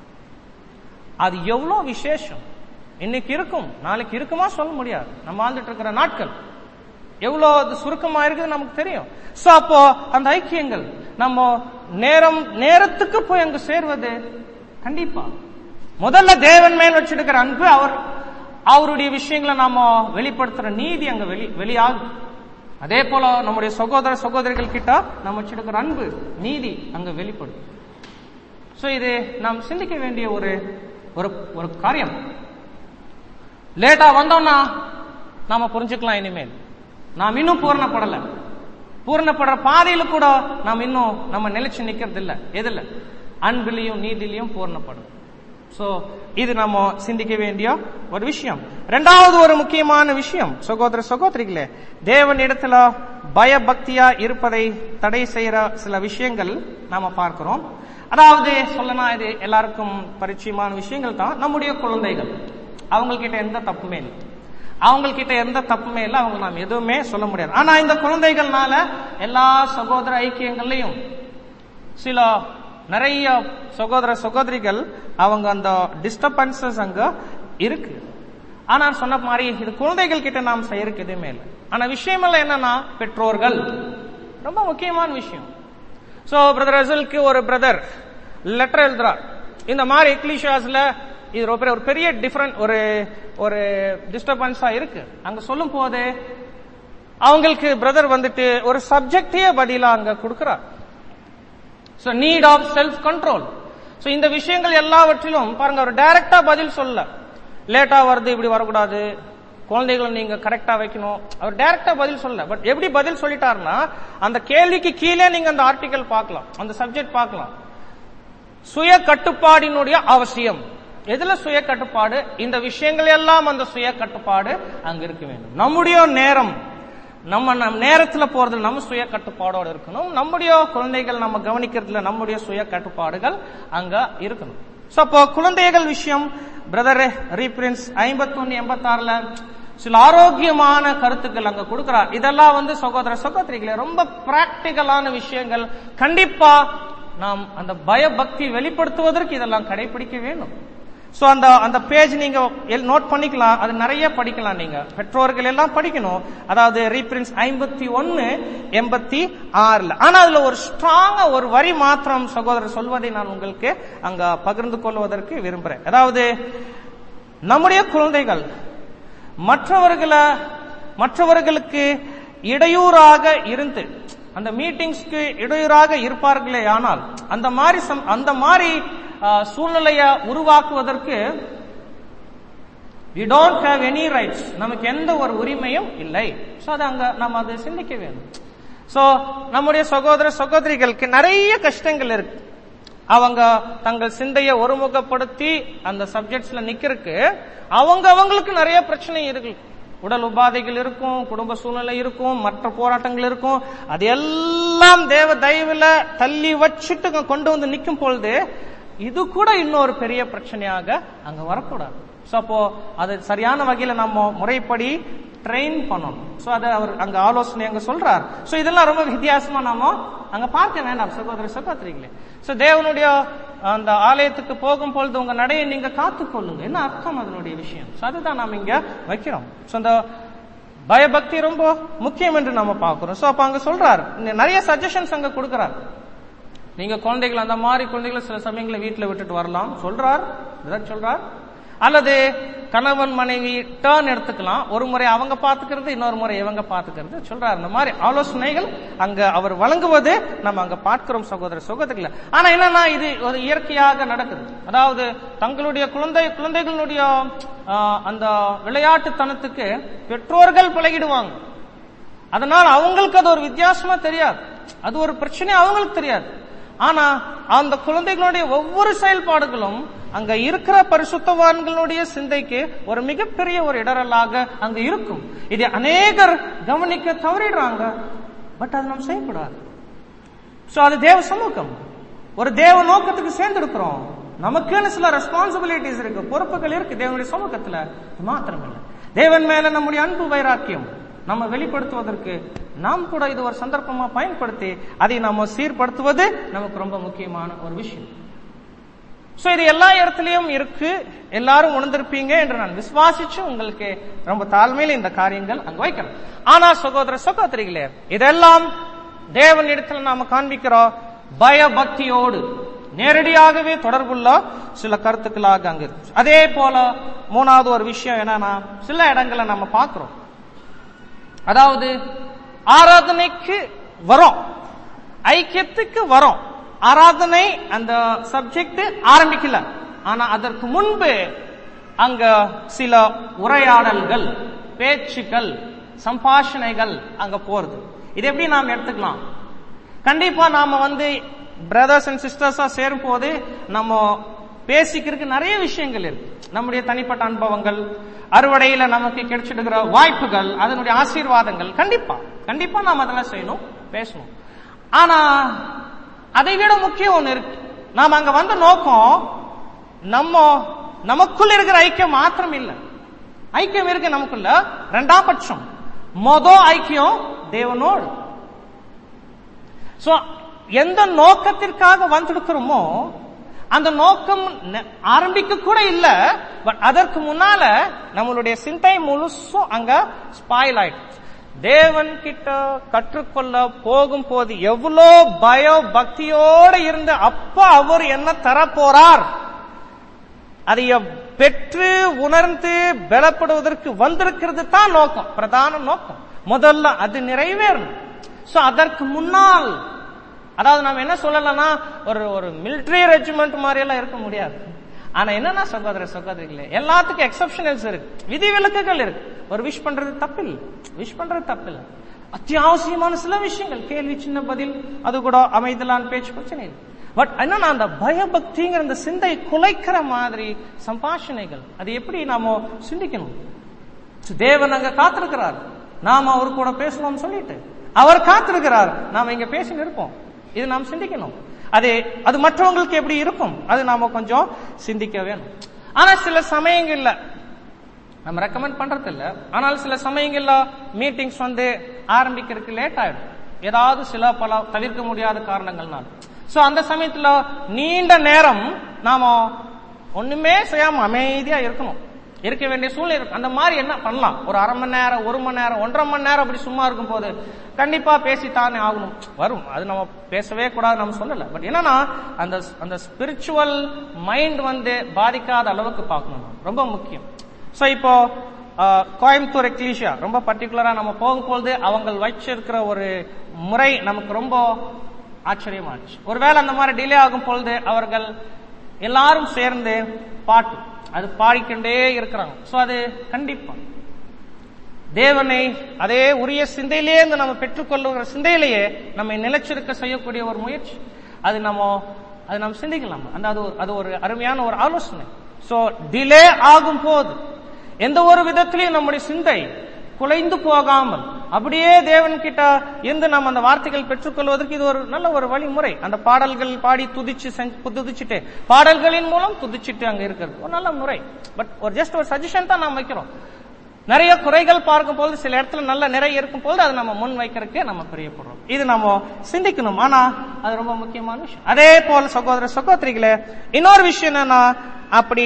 அது எவ்வளவு விசேஷம் இன்னைக்கு இருக்கும் நாளைக்கு இருக்குமா சொல்ல முடியாது நம்ம வாழ்ந்துட்டு இருக்கிற நாட்கள் எவ்வளவு அது சுருக்கமா இருக்குது நமக்கு தெரியும் சோ அப்போ அந்த ஐக்கியங்கள் நம்ம நேரம் நேரத்துக்கு போய் அங்கு சேர்வது கண்டிப்பா முதல்ல தேவன் மேல் வச்சிருக்கிற அன்பு அவர் அவருடைய விஷயங்களை நாம வெளிப்படுத்துற நீதி அங்க வெளி வெளியாகும் அதே போல நம்முடைய சகோதர சகோதரிகள் கிட்ட நம்ம வச்சிருக்கிற அன்பு நீதி அங்க வெளிப்படும் சோ இது நாம் சிந்திக்க வேண்டிய ஒரு ஒரு ஒரு காரியம் லேட்டா வந்தோம்னா நாம புரிஞ்சுக்கலாம் இனிமேல் நாம் இன்னும் பூரணப்படல பூரணப்படுற பாதையில கூட நாம் இன்னும் நம்ம நிலைச்சு நிக்கிறது இல்ல எதுல அன்பிலையும் நீதிலையும் பூரணப்படும் சோ இது நம்ம சிந்திக்க வேண்டிய ஒரு விஷயம் இரண்டாவது ஒரு முக்கியமான விஷயம் சகோதர சகோதரிகளே தேவன் இடத்துல பயபக்தியா இருப்பதை தடை செய்யற சில விஷயங்கள் நாம பார்க்கிறோம் அதாவது சொல்லனா இது எல்லாருக்கும் பரிச்சயமான விஷயங்கள் தான் நம்முடைய குழந்தைகள் அவங்கக்கிட்ட எந்த தப்புமே இல்லை அவங்கக்கிட்ட எந்த தப்புமே இல்லை அவங்க நாம் எதுவுமே சொல்ல முடியாது ஆனா இந்த குழந்தைகள்னால எல்லா சகோதர ஐக்கியங்கள்லையும் சில நிறைய சகோதர சகோதரிகள் அவங்க அந்த டிஸ்டர்பன்சஸ் அங்க இருக்கு ஆனா சொன்ன மாதிரி இது குழந்தைகள் கிட்ட நாம் செய்யறதுக்கு எதுவுமே இல்லை ஆனா விஷயம் எல்லாம் என்னன்னா பெற்றோர்கள் ரொம்ப முக்கியமான விஷயம் சோ பிரதர் அசலுக்கு ஒரு பிரதர் லெட்டர் எழுதுறார் இந்த மாதிரி எக்லிஷாஸ்ல இது ரொம்ப ஒரு பெரிய டிஃபரண்ட் ஒரு ஒரு டிஸ்டர்பன்ஸா இருக்கு அங்க சொல்லும் போது அவங்களுக்கு பிரதர் வந்துட்டு ஒரு சப்ஜெக்டே பதிலா அங்க கொடுக்கிறார் so need of self control so இந்த விஷயங்கள் எல்லாவற்றிலும் பாருங்க அவர் டைரக்டா பதில் சொல்ல லேட்டா வருது இப்படி வரக்கூடாது குழந்தைகளை நீங்க கரெக்டா வைக்கணும் அவர் டைரக்டா பதில் சொல்ல பட் எப்படி பதில் சொல்லிட்டாருன்னா அந்த கேள்விக்கு கீழே நீங்க அந்த ஆர்டிகல் பார்க்கலாம் அந்த சப்ஜெக்ட் பார்க்கலாம் சுய கட்டுப்பாடினுடைய அவசியம் எதுல சுய கட்டுப்பாடு இந்த விஷயங்கள் எல்லாம் அந்த சுய கட்டுப்பாடு அங்க இருக்க வேண்டும் நம்முடைய நேரம் நம்ம நம் நேரத்துல போறதுல நம்ம சுய கட்டுப்பாடோட இருக்கணும் நம்முடைய குழந்தைகள் நம்ம கவனிக்கிறதுல நம்முடைய சுய கட்டுப்பாடுகள் அங்க இருக்கணும் சோ அப்போ குழந்தைகள் விஷயம் பிரதர் ரீபிரின்ஸ் ஐம்பத்தொன்னு எண்பத்தாறுல சில ஆரோக்கியமான கருத்துக்கள் அங்க கொடுக்கிறார் இதெல்லாம் வந்து சகோதர சகோதரிகளே ரொம்ப பிராக்டிக்கலான விஷயங்கள் கண்டிப்பா நாம் அந்த பயபக்தி வெளிப்படுத்துவதற்கு இதெல்லாம் கடைபிடிக்க வேண்டும் சோ அந்த அந்த பேஜ் நீங்க நோட் பண்ணிக்கலாம் அது நிறைய படிக்கலாம் நீங்க பெற்றோர்கள் எல்லாம் படிக்கணும் அதாவது ரீபிரின்ஸ் ஐம்பத்தி ஒன்னு எண்பத்தி ஆறுல ஆனா அதுல ஒரு ஸ்ட்ராங்கா ஒரு வரி மாத்திரம் சகோதரர் சொல்வதை நான் உங்களுக்கு அங்க பகிர்ந்து கொள்வதற்கு விரும்புறேன் அதாவது நம்முடைய குழந்தைகள் மற்றவர்களை மற்றவர்களுக்கு இடையூறாக இருந்து அந்த மீட்டிங்ஸ்க்கு இடையூறாக இருப்பார்களே ஆனால் அந்த மாதிரி அந்த மாதிரி சூழ்நிலைய உருவாக்குவதற்கு we don't have any rights நமக்கு எந்த ஒரு உரிமையும் இல்லை சோ அது அங்க நம்ம அதை சிந்திக்க வேண்டும் சோ நம்முடைய சகோதர சகோதரிகளுக்கு நிறைய கஷ்டங்கள் இருக்கு அவங்க தங்கள் சிந்தையை ஒருமுகப்படுத்தி அந்த சப்ஜெக்ட்ஸ்ல நிக்கிறதுக்கு அவங்க அவங்களுக்கு நிறைய பிரச்சனை இருக்கு உடல் உபாதைகள் இருக்கும் குடும்ப சூழ்நிலை இருக்கும் மற்ற போராட்டங்கள் இருக்கும் அது எல்லாம் தேவ தயவுல தள்ளி வச்சுட்டு கொண்டு வந்து நிற்கும் பொழுது இது கூட இன்னொரு பெரிய பிரச்சனையாக அங்க வரக்கூடாது சோ அப்போ அது சரியான வகையில நம்ம முறைப்படி ட்ரெயின் பண்ணணும் சோ அதை அவர் அங்க ஆலோசனை அங்க சொல்றார் சோ இதெல்லாம் ரொம்ப வித்தியாசமா நாம அங்க பார்க்க வேண்டாம் சகோதர சகோதரிகளே சோ தேவனுடைய அந்த ஆலயத்துக்கு போகும் பொழுது உங்க நடையை நீங்க காத்துக்கொள்ளுங்க என்ன அர்த்தம் அதனுடைய விஷயம் சோ அதுதான் நாம இங்க வைக்கிறோம் சோ அந்த பயபக்தி ரொம்ப முக்கியம் என்று நம்ம பார்க்கிறோம் சோ அப்ப அங்க சொல்றார் நிறைய சஜஷன்ஸ் அங்க கொடுக்கிறார் நீங்க குழந்தைகள் அந்த மாதிரி குழந்தைகளை சில சமயங்களை வீட்டுல விட்டுட்டு வரலாம் சொல்றார் சொல்றார் அல்லது கணவன் மனைவி டேர்ன் எடுத்துக்கலாம் ஒரு முறை அவங்க பாத்துக்கிறது இன்னொரு முறை இவங்க பாத்துக்கிறது சொல்றாரு இந்த மாதிரி ஆலோசனைகள் அங்க அவர் வழங்குவது நம்ம அங்க பார்க்கிறோம் சகோதர சகோதரிகள் ஆனா என்னன்னா இது ஒரு இயற்கையாக நடக்குது அதாவது தங்களுடைய குழந்தை குழந்தைகளுடைய அந்த விளையாட்டுத்தனத்துக்கு பெற்றோர்கள் பழகிடுவாங்க அதனால அவங்களுக்கு அது ஒரு வித்தியாசமா தெரியாது அது ஒரு பிரச்சனை அவங்களுக்கு தெரியாது ஆனா அந்த குழந்தைகளுடைய ஒவ்வொரு செயல்பாடுகளும் அங்க இருக்கிற பரிசுத்தவான்களுடைய சிந்தைக்கு ஒரு மிகப்பெரிய ஒரு இடரலாக அங்க இருக்கும் இது அநேகர் கவனிக்க தவறிடுறாங்க பட் அது நம்ம செய்யக்கூடாது சோ அது தேவ சமூகம் ஒரு தேவ நோக்கத்துக்கு சேர்ந்திருக்கிறோம் நமக்குன்னு சில ரெஸ்பான்சிபிலிட்டிஸ் இருக்கு பொறுப்புகள் இருக்கு தேவனுடைய சமூகத்துல இது மாத்திரம் இல்லை தேவன் மேல நம்முடைய அன்பு வைராக்கியம் நம்ம வெளிப்படுத்துவதற்கு நாம் கூட இது ஒரு சந்தர்ப்பமா பயன்படுத்தி அதை நம்ம சீர்படுத்துவது நமக்கு ரொம்ப முக்கியமான ஒரு விஷயம் சோ இது எல்லா இடத்துலயும் இருக்கு எல்லாரும் உணர்ந்திருப்பீங்க என்று நான் விசுவாசிச்சு உங்களுக்கு ரொம்ப தாழ்மையில இந்த காரியங்கள் அங்க வைக்கிறேன் ஆனா சகோதர சகோதரிகளே இதெல்லாம் தேவன் இடத்துல நாம காண்பிக்கிறோம் பயபக்தியோடு நேரடியாகவே தொடர்புள்ள சில கருத்துக்களாக அங்க இருக்கு அதே போல மூணாவது ஒரு விஷயம் என்னன்னா சில இடங்களை நம்ம பார்க்கிறோம் அதாவது ஆராதனைக்கு வரோம் ஐக்கியத்துக்கு வரோம் ஆராதனை அந்த சப்ஜெக்ட் ஆரம்பிக்கல ஆனா அதற்கு முன்பு அங்க சில உரையாடல்கள் பேச்சுக்கள் சம்பாஷணைகள் அங்க போறது இது எப்படி நாம் எடுத்துக்கலாம் கண்டிப்பா நாம வந்து பிரதர்ஸ் அண்ட் சிஸ்டர்ஸா சேரும் போது நம்ம பேசிக்கிறதுக்கு நிறைய விஷயங்கள் இருக்கு நம்முடைய தனிப்பட்ட அனுபவங்கள் அறுவடையில நமக்கு கிடைச்சிடுகிற வாய்ப்புகள் அதனுடைய ஆசீர்வாதங்கள் கண்டிப்பா கண்டிப்பா நாம் அதெல்லாம் செய்யணும் பேசணும் ஆனா அதை விட முக்கியம் ஒண்ணு இருக்கு நாம் அங்க வந்த நோக்கம் நம்ம நமக்குள்ள இருக்கிற ஐக்கியம் மாத்திரம் இல்ல ஐக்கியம் இருக்கு நமக்குள்ள ரெண்டாம் பட்சம் மொத ஐக்கியம் தேவனோடு சோ எந்த நோக்கத்திற்காக வந்திருக்கிறோமோ அந்த நோக்கம் ந- ஆரம்பிக்க கூட இல்ல பட் அதற்கு முன்னால நம்மளுடைய சிந்தை முழுசும் அங்க ஸ்பாயில் ஆயிடுச்சு தேவன் கிட்ட கற்றுக்கொள்ள போகும் போது எவ்வளோ பய பக்தியோட இருந்து அப்ப அவர் என்ன தர போறார் அதைய பெற்று உணர்ந்து பலப்படுவதற்கு வந்திருக்கிறது தான் நோக்கம் பிரதான நோக்கம் முதல்ல அது நிறைவேறணும் சோ அதற்கு முன்னால் அதாவது நம்ம என்ன சொல்லலாம்னா ஒரு ஒரு மிலிட்டரி ரெஜிமெண்ட் மாதிரி எல்லாம் இருக்க முடியாது ஆனா என்னன்னா சகோதர சகோதரிகளே எல்லாத்துக்கும் எக்ஸப்ஷனல்ஸ் இருக்கு விதிவிலக்குகள் இருக்கு ஒரு விஷ் பண்றது தப்பில்லை விஷ் பண்றது தப்பில்லை அத்தியாவசியமான சில விஷயங்கள் கேள்வி சின்ன பதில் அது கூட அமைதலான பேச்சு பிரச்சனை இல்லை பட் என்னன்னா அந்த பயபக்திங்கிற அந்த சிந்தை குலைக்கிற மாதிரி சம்பாஷணைகள் அது எப்படி நாம சிந்திக்கணும் தேவன் அங்க காத்திருக்கிறார் நாம அவர் கூட பேசணும்னு சொல்லிட்டு அவர் காத்திருக்கிறார் நாம இங்க பேசின்னு இருப்போம் இது நாம் சிந்திக்கணும் அது அது மற்றவங்களுக்கு எப்படி இருக்கும் அது நாம கொஞ்சம் சிந்திக்க வேணும் ஆனா சில சமயங்கள்ல நம்ம ரெக்கமெண்ட் பண்றது இல்ல ஆனால் சில சமயங்கள்ல மீட்டிங்ஸ் வந்து ஆரம்பிக்கிறதுக்கு லேட் ஆயிடும் ஏதாவது சில பல தவிர்க்க முடியாத காரணங்கள்னால சோ அந்த சமயத்துல நீண்ட நேரம் நாம ஒண்ணுமே செய்யாம அமைதியா இருக்கணும் இருக்க வேண்டிய சூழ்நிலை இருக்கு அந்த மாதிரி என்ன பண்ணலாம் ஒரு அரை மணி நேரம் ஒரு மணி நேரம் ஒன்றரை மணி நேரம் அப்படி சும்மா இருக்கும் போது கண்டிப்பா பேசித்தானே ஆகணும் வரும் அது நம்ம பேசவே கூடாது நம்ம சொல்லல பட் என்னன்னா அந்த அந்த ஸ்பிரிச்சுவல் மைண்ட் வந்து பாதிக்காத அளவுக்கு பார்க்கணும் நம்ம. ரொம்ப முக்கியம் சோ இப்போ ஆஹ், கோயம்புத்தூர் எக்லீஷியா ரொம்ப பர்டிகுலரா நம்ம போகும்போது அவங்க வச்சிருக்கிற ஒரு முறை நமக்கு ரொம்ப ஆச்சரியமாச்சு ஒருவேளை அந்த மாதிரி டிலே ஆகும் பொழுது அவர்கள் எல்லாரும் சேர்ந்து பாட்டு அது பாடிக்கொண்டே இருக்கிறாங்க சோ அது கண்டிப்பா தேவனை அதே உரிய சிந்தையிலேயே இருந்து நம்ம பெற்றுக்கொள்ளுகிற சிந்தையிலேயே நம்மை நிலைச்சிருக்க செய்யக்கூடிய ஒரு முயற்சி அது நம்ம அது நம்ம சிந்திக்கலாம் அந்த அது ஒரு- அது ஒரு அருமையான ஒரு ஆலோசனை சோ டிலே ஆகும் போது எந்த ஒரு விதத்திலையும் நம்முடைய சிந்தை குலைந்து போகாமல் அப்படியே தேவன் கிட்ட இருந்து நம்ம அந்த வார்த்தைகள் பெற்றுக்கொள்வதற்கு இது ஒரு நல்ல ஒரு வழிமுறை அந்த பாடல்கள் பாடி துதிச்சு செஞ்சு- துதிச்சுட்டு பாடல்களின் மூலம் துதிச்சுட்டு அங்க இருக்கிறது ஒரு நல்ல முறை பட் ஒரு ஜஸ்ட் ஒரு சஜஷன் தான் நாம் வைக்கிறோம் நிறைய குறைகள் பார்க்கும் போது சில இடத்துல நல்ல நிறை இருக்கும் போது அதை நம்ம முன் வைக்கிறதுக்கே நம்ம பிரியப்படுறோம் இது நம்ம சிந்திக்கணும் ஆனா அது ரொம்ப முக்கியமான விஷயம் அதே போல சகோதர சகோதரிகளே இன்னொரு விஷயம் என்னன்னா அப்படி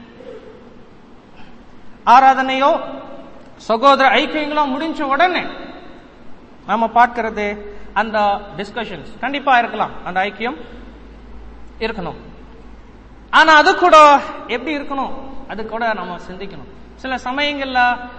ஆராதனையோ சகோதர ஐக்கியங்களோ முடிஞ்ச உடனே நாம பார்க்கிறது அந்த டிஸ்கஷன்ஸ் கண்டிப்பா இருக்கலாம் அந்த ஐக்கியம் இருக்கணும் ஆனா அது கூட எப்படி இருக்கணும் அது கூட நம்ம சிந்திக்கணும் சில சமயங்கள்ல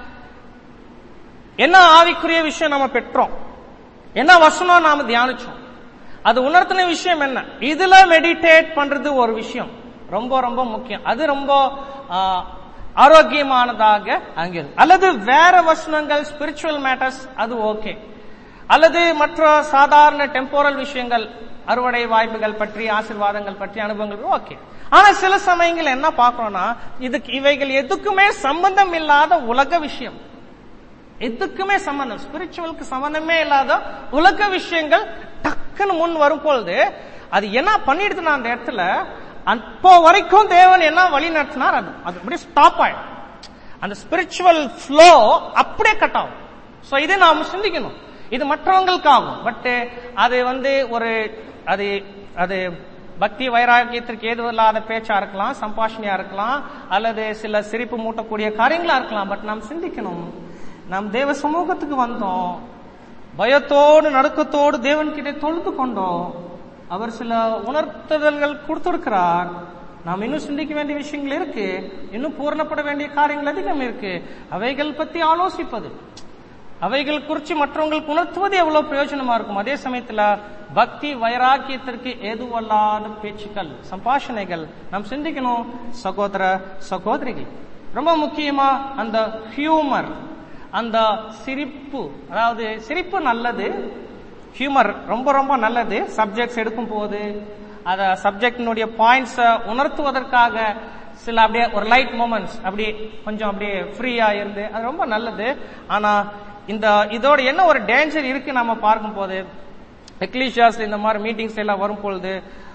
என்ன ஆவிக்குரிய விஷயம் நம்ம பெற்றோம் என்ன வசனம் நாம தியானிச்சோம் அது உணர்த்தின விஷயம் என்ன இதுல மெடிடேட் பண்றது ஒரு விஷயம் ரொம்ப ரொம்ப முக்கியம் அது ரொம்ப ஆ, ஆரோக்கியமானதாக அங்கே இருக்கு. அல்லது வேற வசனங்கள் ஸ்பிரிச்சுவல் மேட்டர்ஸ் அது ஓகே அல்லது மற்ற சாதாரண டெம்போரல் விஷயங்கள் அறுவடை வாய்ப்புகள் பற்றி ஆசீர்வாதங்கள் பற்றி அனுபவங்கள் ஓகே ஆனா சில சமயங்கள் என்ன பார்க்கறோம்னா இதுக்கு இவைகள் எதுக்குமே சம்பந்தம் இல்லாத உலக விஷயம் எதுக்குமே சம்பந்தம் ஸ்பிரிச்சுவலுக்கு சம்பந்தமே இல்லாத உலக விஷயங்கள் டக்குன்னு முன் வரும் பொழுது அது என்ன பண்ணிடுதுன்னா அந்த இடத்துல அப்போ வரைக்கும் தேவன் என்ன வழி நடத்தினார் அது அது அப்படியே ஸ்டாப் ஆயிடும் அந்த ஸ்பிரிச்சுவல் ஃப்ளோ அப்படியே கட் ஆகும் சோ இதை நாம சிந்திக்கணும் இது மற்றவங்களுக்காகும் பட் அது வந்து ஒரு அது அது பக்தி வைராகியத்திற்கு ஏதும் இல்லாத பேச்சா இருக்கலாம் சம்பாஷணையா இருக்கலாம் அல்லது சில சிரிப்பு மூட்டக்கூடிய காரியங்களா இருக்கலாம் பட் நாம் சிந்திக்கணும் நாம் தேவ சமூகத்துக்கு வந்தோம் பயத்தோடு நடுக்கத்தோடு தேவன் கிட்ட தொழுது கொண்டோம் அவர் சில உணர்த்துதல்கள் கொடுத்திருக்கிறார் நாம் இன்னும் சிந்திக்க வேண்டிய விஷயங்கள் இருக்கு இன்னும் பூரணப்பட வேண்டிய காரியங்கள் அதிகம் இருக்கு அவைகள் பத்தி ஆலோசிப்பது அவைகள் குறித்து மற்றவங்களுக்கு உணர்த்துவது எவ்வளவு பிரயோஜனமா இருக்கும் அதே சமயத்துல பக்தி வைராக்கியத்திற்கு எதுவல்லாத பேச்சுக்கள் சம்பாஷணைகள் நாம் சிந்திக்கணும் சகோதர சகோதரிகள் ரொம்ப முக்கியமா அந்த ஹியூமர் அந்த சிரிப்பு அதாவது சிரிப்பு நல்லது ஹியூமர் ரொம்ப ரொம்ப நல்லது சப்ஜெக்ட்ஸ் எடுக்கும் போது அத சப்ஜெக்டினுடைய பாயிண்ட்ஸ் உணர்த்துவதற்காக சில அப்படியே ஒரு லைட் மூமெண்ட்ஸ் அப்படியே கொஞ்சம் அப்படியே ஃப்ரீயா இருந்து அது ரொம்ப நல்லது ஆனா இந்த இதோட என்ன ஒரு டேஞ்சர் இருக்கு நம்ம பார்க்கும் போது எக்லீஷியாஸ் இந்த மாதிரி மீட்டிங்ஸ் எல்லாம் வரும் பொழுது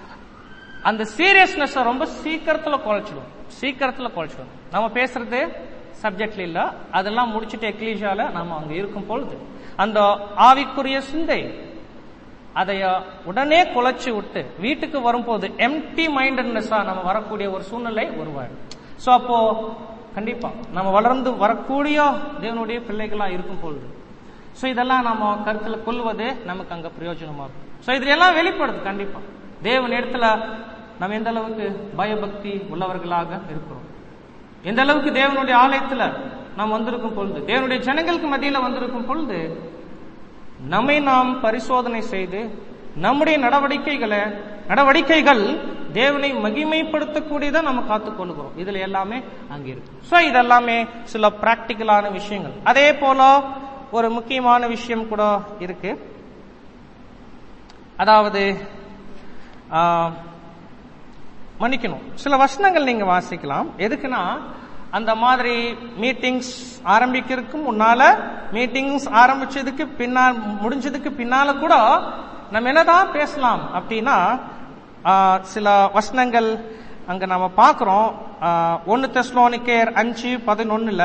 அந்த சீரியஸ்னஸ் ரொம்ப சீக்கிரத்துல குறைச்சிடும் சீக்கிரத்துல குறைச்சிடும் நம்ம பேசுறது சப்ஜெக்ட்ல இல்ல அதெல்லாம் முடிச்சிட்டு எக்லீஷியால நாம அங்க இருக்கும் பொழுது அந்த ஆவிக்குரிய சிந்தை அதைய உடனே குலைச்சு விட்டு வீட்டுக்கு வரும்போது எம்டி மைண்டட்னஸா நம்ம வரக்கூடிய ஒரு சூழ்நிலை உருவாயிடும் சோ அப்போ கண்டிப்பா நம்ம வளர்ந்து வரக்கூடிய தேவனுடைய பிள்ளைகளா இருக்கும் பொழுது சோ இதெல்லாம் நம்ம கருத்துல கொள்வது நமக்கு அங்க பிரயோஜனமா இருக்கும் சோ இதுல எல்லாம் வெளிப்படுது கண்டிப்பா தேவன் இடத்துல நம்ம எந்த அளவுக்கு பயபக்தி உள்ளவர்களாக இருக்கிறோம் எந்த அளவுக்கு தேவனுடைய ஆலயத்துல நாம் வந்திருக்கும் பொழுது தேவனுடைய ஜனங்களுக்கு மத்தியில வந்திருக்கும் பொழுது நம்மை நாம் பரிசோதனை செய்து நம்முடைய நடவடிக்கைகளை நடவடிக்கைகள் தேவனை மகிமைப்படுத்தக்கூடியதை நம்ம காத்துக் கொள்கிறோம் இதுல எல்லாமே அங்க இருக்கு சோ இதெல்லாமே சில பிராக்டிக்கலான விஷயங்கள் அதே போல ஒரு முக்கியமான விஷயம் கூட இருக்கு அதாவது ஆஹ், மன்னிக்கணும் சில வசனங்கள் நீங்க வாசிக்கலாம் எதுக்குன்னா அந்த மாதிரி மீட்டிங்ஸ் ஆரம்பிக்கிறதுக்கு முன்னால மீட்டிங்ஸ் ஆரம்பிச்சதுக்கு பின்னால் முடிஞ்சதுக்கு பின்னால கூட நம்ம என்னதான் பேசலாம் அப்படின்னா ஆஹ், சில வசனங்கள் அங்க நாம பார்க்கிறோம் ஆஹ், ஒன்னு தெஸ்லோனிக்கேர் அஞ்சு பதினொன்னுல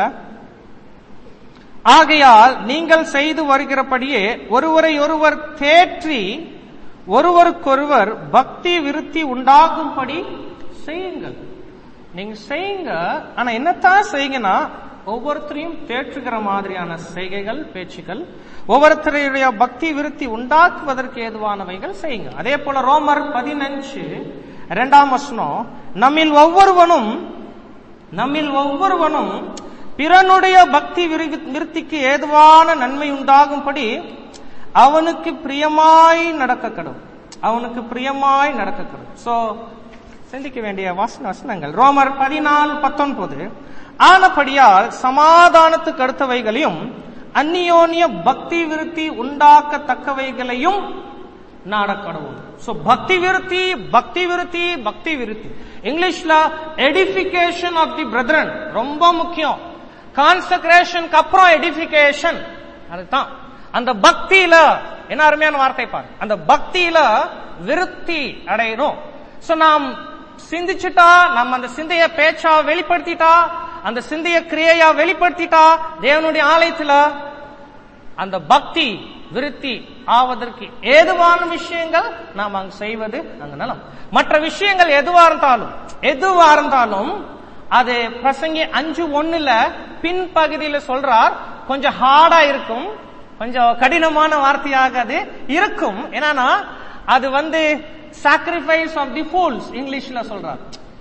ஆகையால் நீங்கள் செய்து வருகிறபடியே ஒருவரை ஒருவர் தேற்றி ஒருவருக்கொருவர் பக்தி விருத்தி உண்டாகும்படி செய்யுங்கள் நீங்க செய்யுங்க ஆனா என்னத்தான் செய்யுங்கன்னா ஒவ்வொருத்தரையும் தேற்றுகிற மாதிரியான செய்கைகள் பேச்சுகள் ஒவ்வொருத்தருடைய பக்தி விருத்தி உண்டாக்குவதற்கு ஏதுவானவைகள் செய்யுங்க அதே போல ரோமர் பதினஞ்சு இரண்டாம் வசனம் நம்மில் ஒவ்வொருவனும் நம்மில் ஒவ்வொருவனும் பிறனுடைய பக்தி விரு- விருத்திக்கு ஏதுவான நன்மை உண்டாகும்படி அவனுக்கு பிரியமாய் நடக்கக்கடும் அவனுக்கு பிரியமாய் நடக்கக்கடும் சோ சிந்திக்க வேண்டிய வாசன வசனங்கள் ரோமர் பதினாலு பத்தொன்பது ஆனபடியால் சமாதானத்துக்கு அடுத்தவைகளையும் அந்நியோன்ய பக்தி விருத்தி உண்டாக்கத்தக்கவைகளையும் நாடக்கடவும் சோ பக்தி விருத்தி பக்தி விருத்தி பக்தி விருத்தி இங்கிலீஷ்ல எடிபிகேஷன் ஆஃப் தி பிரதரன் ரொம்ப முக்கியம் கான்சக்ரேஷனுக்கு அப்புறம் எடிபிகேஷன் அதுதான் அந்த பக்தியில என்ன அருமையான வார்த்தை பாரு அந்த பக்தியில விருத்தி அடையணும் சோ நாம் சிந்திச்சுட்டா நம்ம அந்த சிந்தைய பேச்சா வெளிப்படுத்திட்டா அந்த சிந்தைய கிரியையா வெளிப்படுத்திட்டா தேவனுடைய ஆலயத்துல அந்த பக்தி விருத்தி ஆவதற்கு ஏதுவான விஷயங்கள் நாம் அங்கு செய்வது அங்கு நலம் மற்ற விஷயங்கள் எதுவா இருந்தாலும் எதுவா இருந்தாலும் அது பிரசங்கி அஞ்சு ஒண்ணுல பின்பகுதியில சொல்றார் கொஞ்சம் ஹார்டா இருக்கும் கொஞ்சம் கடினமான வார்த்தையாக அது இருக்கும் என்னன்னா அது வந்து சாக்ரிஃபைஸ் ஆஃப் தி ஃபூல்ஸ் இங்கிலீஷ்ல சொல்றார்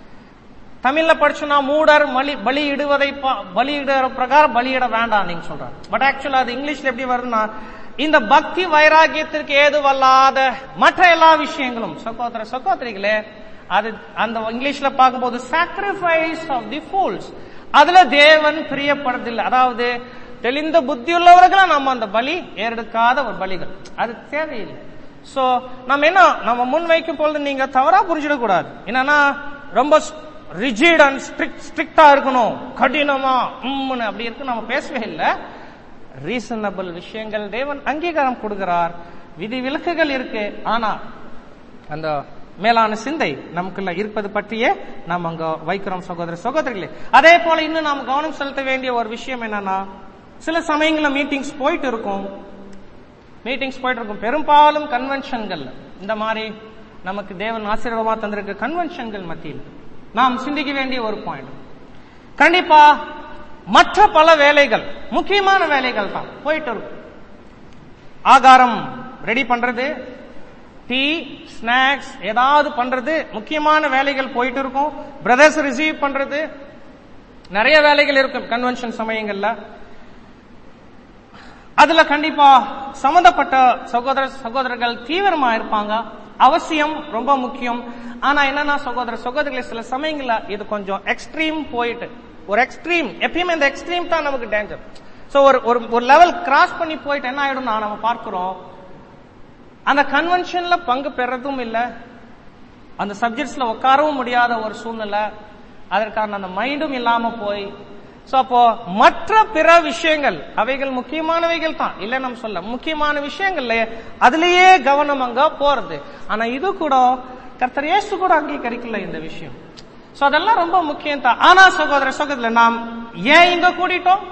தமிழ்ல படிச்சோம்னா மூடர் மலி பலியிடுவதை பா- பலியிடுற பிரகாரம் பலியிட வேண்டாம் நீங்க சொல்றாங்க பட் ஆக்சுவலா அது இங்கிலீஷ்ல எப்படி வருதுன்னா இந்த பக்தி வைராகியத்திற்கு ஏதுவல்லாத மற்ற எல்லா விஷயங்களும் சகோதர சகோதரிகளே அது அந்த இங்கிலீஷ்ல பார்க்கும்போது சாக்ரிஃபைஸ் ஆஃப் தி ஃபூல்ஸ் அதுல தேவன் பிரியப்படுறதில்லை அதாவது தெளிந்த புத்தி உள்ளவர்களா நம்ம அந்த பலி ஏறெடுக்காத ஒரு பலிகள் அது தேவையில்லை சோ நம்ம என்ன நம்ம முன் வைக்கும் பொழுது நீங்க தவறா புரிஞ்சிடக்கூடாது என்னன்னா ரொம்ப ரிஜிட் அண்ட் ஸ்ட்ரிக்ட் ஸ்ட்ரிக்டா இருக்கணும் கடினமா உம்முன்னு அப்படி இருக்கு நம்ம பேசவே இல்லை ரீசனபிள் விஷயங்கள் தேவன் அங்கீகாரம் கொடுக்கிறார் விதி விலக்குகள் இருக்கு ஆனா அந்த மேலான சிந்தை நமக்குள்ள இருப்பது பற்றியே நாம் அங்க வைக்கிறோம் சகோதர சகோதரிகளே அதே போல இன்னும் நாம் கவனம் செலுத்த வேண்டிய ஒரு விஷயம் என்னன்னா சில சமயங்கள்ல மீட்டிங்ஸ் போயிட்டு இருக்கும் மீட்டிங்ஸ் போயிட்டு இருக்கும் பெரும்பாலும் கன்வென்ஷன்கள் இந்த மாதிரி நமக்கு தேவன் ஆசீர்வாதமா தந்திருக்க கன்வென்ஷன்கள் மத்தியில் நாம் சிந்திக்க வேண்டிய ஒரு பாயிண்ட் கண்டிப்பா மற்ற பல வேலைகள் முக்கியமான வேலைகள் தான் போயிட்டு இருக்கும் ஆகாரம் ரெடி பண்றது டீ ஸ்நாக்ஸ் ஏதாவது பண்றது முக்கியமான வேலைகள் போயிட்டு இருக்கும் பிரதர்ஸ் ரிசீவ் பண்றது நிறைய வேலைகள் இருக்கும் கன்வென்ஷன் சமயங்கள்ல அதுல கண்டிப்பா சம்பந்தப்பட்ட சகோதர சகோதரர்கள் தீவிரமா இருப்பாங்க அவசியம் ரொம்ப முக்கியம் ஆனா என்னன்னா சகோதர சகோதரிகளை சில சமயங்கள்ல இது கொஞ்சம் எக்ஸ்ட்ரீம் போயிட்டு ஒரு எக்ஸ்ட்ரீம் எப்பயுமே இந்த எக்ஸ்ட்ரீம் தான் நமக்கு டேஞ்சர் சோ ஒரு ஒரு ஒரு லெவல் கிராஸ் பண்ணி போயிட்டு என்ன ஆயிடும்னா நம்ம பார்க்கிறோம் அந்த கன்வென்ஷன்ல பங்கு பெறதும் இல்ல அந்த சப்ஜெக்ட்ஸ்ல உட்காரவும் முடியாத ஒரு சூழ்நிலை அதற்கான அந்த மைண்டும் இல்லாம போய் சோ அப்போ மற்ற பிற விஷயங்கள் அவைகள் முக்கியமானவைகள் தான் இல்ல நம்ம சொல்ல முக்கியமான விஷயங்கள்ல அதுலயே கவனம் அங்க போறது ஆனா இது கூட கர்த்தர் இயேசு கூட அங்கீகரிக்கல இந்த விஷயம் சோ அதெல்லாம் ரொம்ப முக்கியம் தான் ஆனா சகோதர சகோதர நாம் ஏன் இங்க கூடிட்டோம்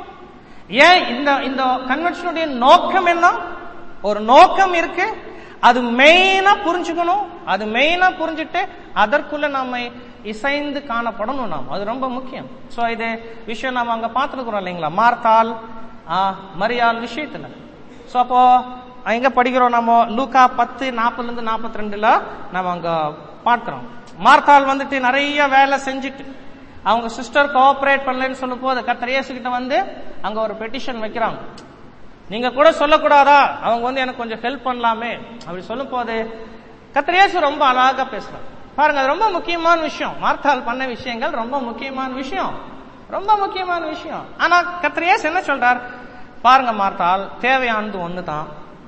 ஏன் இந்த இந்த கன்வென்ஷனுடைய நோக்கம் என்ன ஒரு நோக்கம் இருக்கு அது மெயினா புரிஞ்சுக்கணும் அது மெயினா புரிஞ்சுட்டு அதற்குள்ள நம்ம இசைந்து காணப்படணும் நாம் அது ரொம்ப முக்கியம் சோ இது விஷயம் நாம அங்க பார்த்துருக்கிறோம் இல்லைங்களா மார்த்தால் ஆ, மரியாள் விஷயத்துல சோ அப்போ எங்க படிக்கிறோம் நம்ம லூக்கா பத்து நாற்பதுல இருந்து நாற்பத்தி ரெண்டுல நம்ம அங்க பார்க்கிறோம் மார்த்தாள் வந்துட்டு நிறைய வேலை செஞ்சுட்டு அவங்க சிஸ்டர் கோஆபரேட் பண்ணலன்னு சொல்லும் போது கர்த்தர் இயேசு கிட்ட வந்து அங்க ஒரு பெட்டிஷன் வைக்கிறாங்க நீங்க கூட சொல்லக்கூடாதா அவங்க வந்து எனக்கு கொஞ்சம் ஹெல்ப் பண்ணலாமே அப்படி சொல்லும் போது கத்திரேசு ரொம்ப அழகா பேசுறாங்க பாருங்க அது ரொம்ப முக்கியமான விஷயம் மார்த்தால் பண்ண விஷயங்கள் ரொம்ப முக்கியமான விஷயம் ரொம்ப முக்கியமான விஷயம் ஆனா கத்திரேசு என்ன சொல்றார் பாருங்க மார்த்தால் தேவையானது ஒண்ணுதான்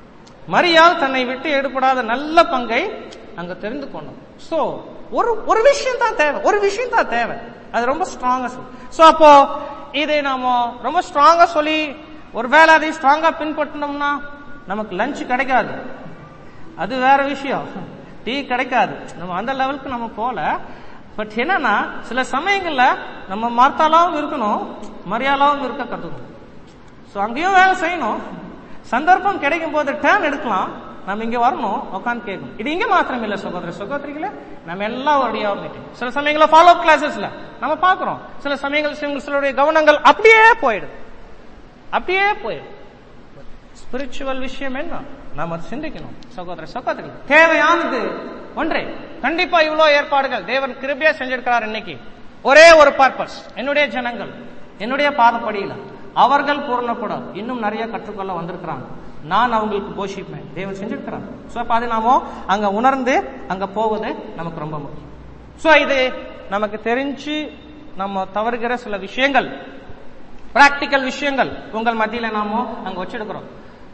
மரியாள் தன்னை விட்டு எடுபடாத நல்ல பங்கை அங்க தெரிந்து கொண்டோம் சோ ஒரு ஒரு விஷயம் தான் தேவை ஒரு விஷயம் தான் தேவை அது ரொம்ப ஸ்ட்ராங்கா சொல்லு சோ அப்போ இதை நாம ரொம்ப ஸ்ட்ராங்கா சொல்லி ஒருவேளை அதை ஸ்ட்ராங்கா பின்பற்றினோம்னா நமக்கு லஞ்ச் கிடைக்காது அது வேற விஷயம் டீ கிடைக்காது நம்ம அந்த லெவலுக்கு நம்ம போல பட் என்னன்னா சில சமயங்கள்ல நம்ம மார்த்தாலாவும் இருக்கணும் மரியாதாவும் இருக்க கத்துக்கணும் சோ அங்கேயும் வேலை செய்யணும் சந்தர்ப்பம் கிடைக்கும் போது டேர்ன் எடுக்கலாம் நம்ம இங்க வரணும் உட்காந்து கேட்கணும் இது இங்க மாத்திரம் இல்ல சகோதர சகோதரிகளே நம்ம எல்லாம் ஒரு மீட்டிங் சில சமயங்கள ஃபாலோ கிளாஸஸ்ல நம்ம பாக்குறோம் சில சமயங்கள் சில- சிலருடைய கவனங்கள் அப்படியே போயிடுது அப்படியே போயிடும் ஸ்பிரிச்சுவல் விஷயம் என்ன நாம சிந்திக்கணும் சகோதர சகோதரி தேவையானது ஒன்றே கண்டிப்பா இவ்வளவு ஏற்பாடுகள் தேவன் கிருபையா செஞ்சிருக்கிறார் இன்னைக்கு ஒரே ஒரு பர்பஸ் என்னுடைய ஜனங்கள் என்னுடைய பாதப்படியில அவர்கள் பூர்ணப்படும் இன்னும் நிறைய கற்றுக்கொள்ள வந்திருக்கிறாங்க நான் அவங்களுக்கு போஷிப்பேன் தேவன் செஞ்சிருக்கிறாங்க சோ அப்ப அது நாம அங்க உணர்ந்து அங்க போவது நமக்கு ரொம்ப முக்கியம் சோ இது நமக்கு தெரிஞ்சு நம்ம தவறுகிற சில விஷயங்கள் பிராக்டிக்கல் விஷயங்கள் உங்கள் மத்தியில நாம அங்க வச்சிருக்கிறோம்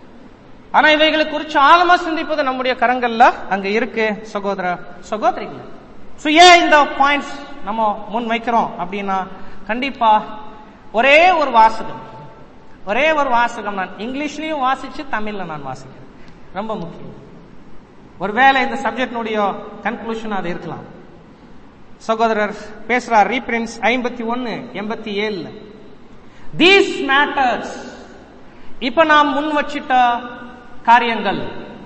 ஆனா இவைகளை குறித்து ஆழமா சிந்திப்பது நம்முடைய கரங்கள்ல அங்க இருக்கு சகோதர சகோதரிகள் சோ ஏன் இந்த பாயிண்ட்ஸ் நம்ம முன் வைக்கிறோம் அப்படின்னா கண்டிப்பா ஒரே ஒரு வாசகம் ஒரே ஒரு வாசகம் நான் இங்கிலீஷ்லயும் வாசிச்சு தமிழ்ல நான் வாசிக்கிறேன் ரொம்ப முக்கியம் ஒருவேளை இந்த சப்ஜெக்டினுடைய கன்க்ளூஷன் அது இருக்கலாம் சகோதரர் பேசுறார் ரீபிரின்ஸ் ஐம்பத்தி ஒன்னு எண்பத்தி ஏழுல தீஸ் மேட்டர்ஸ் இப்ப நாம் முன் வச்சிட்ட காரியங்கள்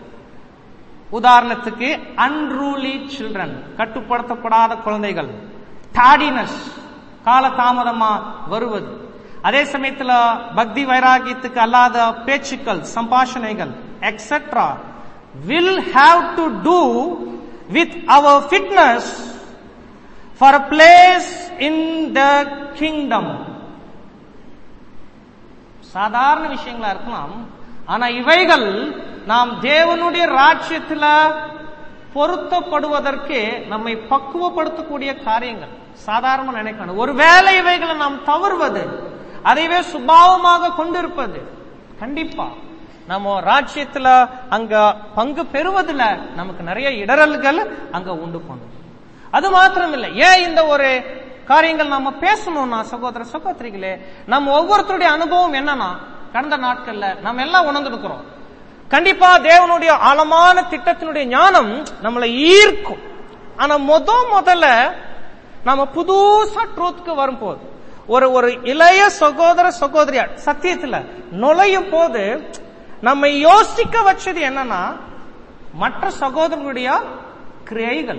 உதாரணத்துக்கு அன்ரூலி சில்ட்ரன் கட்டுப்படுத்தப்படாத குழந்தைகள் டாடினஸ் காலதாமதமா வருவது அதே சமயத்துல பக்தி வைராகியத்துக்கு அல்லாத பேச்சுக்கள் சம்பாஷணைகள் etcetera will have to do with our fitness for a place in the kingdom சாதாரண விஷயங்களா இருக்கலாம் ஆனா இவைகள் நாம் தேவனுடைய ராஜ்யத்துல பொருத்தப்படுவதற்கு நம்மை பக்குவப்படுத்தக்கூடிய காரியங்கள் சாதாரணமா நினைக்கணும் ஒருவேளை இவைகளை நாம் தவறுவது அதைவே சுபாவமாக கொண்டிருப்பது கண்டிப்பா நம்ம ராஜ்யத்துல அங்க பங்கு பெறுவதுல நமக்கு நிறைய இடரல்கள் அங்க உண்டு பண்ணும் அது மாத்திரம் இல்லை ஏன் இந்த ஒரு காரியங்கள் நாம பேசணும்னா சகோதர சகோதரிகளே நம்ம ஒவ்வொருத்தருடைய அனுபவம் என்னன்னா கடந்த நாட்கள்ல நம்ம எல்லாம் உணர்ந்துருக்கிறோம் கண்டிப்பா தேவனுடைய ஆழமான திட்டத்தினுடைய ஞானம் நம்மளை ஈர்க்கும் ஆனா முத முதல்ல நம்ம புதுசா ட்ரூத்துக்கு வரும்போது ஒரு ஒரு இளைய சகோதர சகோதரியா சத்தியத்துல நுழையும் போது நம்ம யோசிக்க வச்சது என்னன்னா மற்ற சகோதரர்களுடைய கிரியைகள்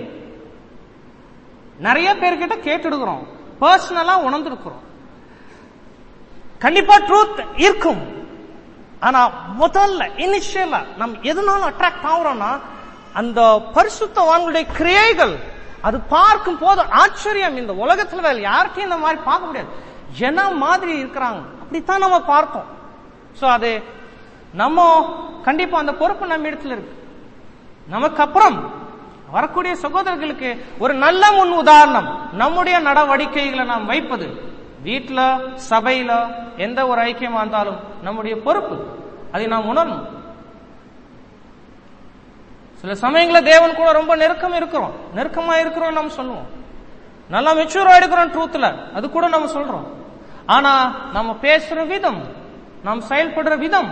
நிறைய பேர்கிட்ட கேட்டுடுக்கிறோம் பர்சனலா உணர்ந்துருக்கிறோம் கண்டிப்பா ட்ரூத் இருக்கும் ஆனா முதல்ல இனிஷியலா நம்ம எதனால அட்ராக்ட் ஆகுறோம்னா அந்த பரிசுத்தவான்களுடைய கிரியைகள் அது பார்க்கும் போது ஆச்சரியம் இந்த உலகத்துல வேற யார்கிட்டயும் இந்த மாதிரி பார்க்க முடியாது என்ன மாதிரி இருக்கிறாங்க அப்படித்தான் நம்ம பார்த்தோம் சோ அது நம்ம கண்டிப்பா அந்த பொறுப்பு நம்ம இடத்துல இருக்கு நமக்கு அப்புறம் வரக்கூடிய சகோதரர்களுக்கு ஒரு நல்ல முன் உதாரணம் நம்முடைய நடவடிக்கைகளை நாம் வைப்பது வீட்டுல சபையில எந்த ஒரு ஐக்கியமா இருந்தாலும் நம்முடைய பொறுப்பு அதை நாம் உணரணும் சில சமயங்கள தேவன் கூட ரொம்ப நெருக்கம் இருக்கிறோம் நெருக்கமா இருக்கிறோம் நம்ம சொல்லுவோம் நல்லா மெச்சூர் ஆயிடுக்கிறோம் ட்ரூத்ல அது கூட நம்ம சொல்றோம் ஆனா நம்ம பேசுற விதம் நாம் செயல்படுற விதம்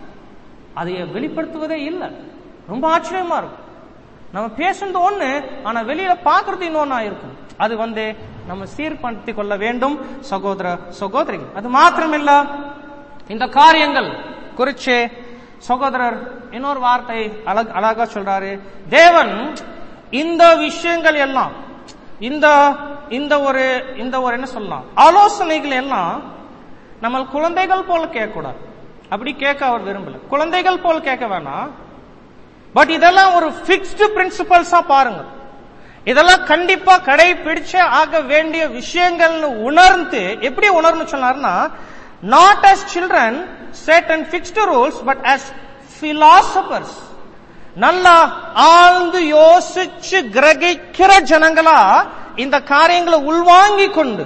அதை வெளிப்படுத்துவதே இல்லை ரொம்ப ஆச்சரியமா இருக்கும் நம்ம பேசுறது ஒண்ணு ஆனா வெளியில பாக்குறது இன்னொன்னா இருக்கும் அது வந்து நம்ம சீர்படுத்தி கொள்ள வேண்டும் சகோதர சகோதரிகள் அது மாத்திரமில்ல இந்த காரியங்கள் குறிச்சு சகோதரர் இன்னொரு வார்த்தை அழக அழகா சொல்றாரு தேவன் இந்த விஷயங்கள் எல்லாம் இந்த இந்த ஒரு இந்த ஒரு என்ன சொல்லலாம் ஆலோசனைகள் எல்லாம் நம்ம குழந்தைகள் போல கேட்கக்கூடாது அப்படி கேட்க அவர் விரும்பல குழந்தைகள் போல் கேட்க வேணாம் பட் இதெல்லாம் ஒரு பிக்ஸ்டு பிரின்சிபல்ஸா பாருங்க இதெல்லாம் கண்டிப்பா கடைபிடிச்சே ஆக வேண்டிய விஷயங்கள்னு உணர்ந்து எப்படி உணர்ந்து சொன்னார்னா not as children set and fixed rules but as philosophers நல்லா ஆழ்ந்து யோசிச்சு கிரகிக்கிற ஜனங்களா இந்த காரியங்களை உள்வாங்கி கொண்டு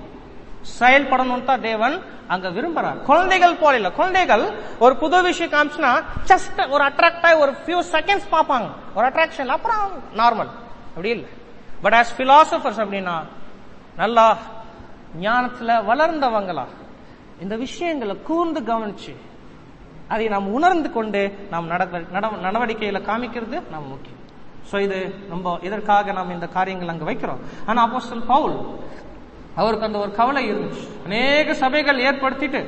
செயல்படணும் தான் தேவன் அங்க விரும்புறார் குழந்தைகள் போல இல்ல குழந்தைகள் ஒரு புது விஷயம் காமிச்சுனா ஜஸ்ட் ஒரு அட்ராக்ட் ஆகி ஒரு ஃபியூ செகண்ட்ஸ் பார்ப்பாங்க ஒரு அட்ராக்ஷன் அப்புறம் நார்மல் அப்படி இல்லை பட் ஆஸ் பிலாசபர்ஸ் அப்படின்னா நல்லா ஞானத்துல வளர்ந்தவங்களா இந்த விஷயங்களை கூர்ந்து கவனிச்சு அதை நாம் உணர்ந்து கொண்டு நாம் நடவ- நட- நடவடிக்கையில காமிக்கிறது நாம் முக்கியம் சோ இது நம்ம இதற்காக நாம் இந்த காரியங்கள் அங்க வைக்கிறோம் ஆனா அப்போஸ்தலன் பவுல் அவருக்கு அந்த ஒரு கவலை இருந்துச்சு அநேக சபைகள் ஏற்படுத்திட்டு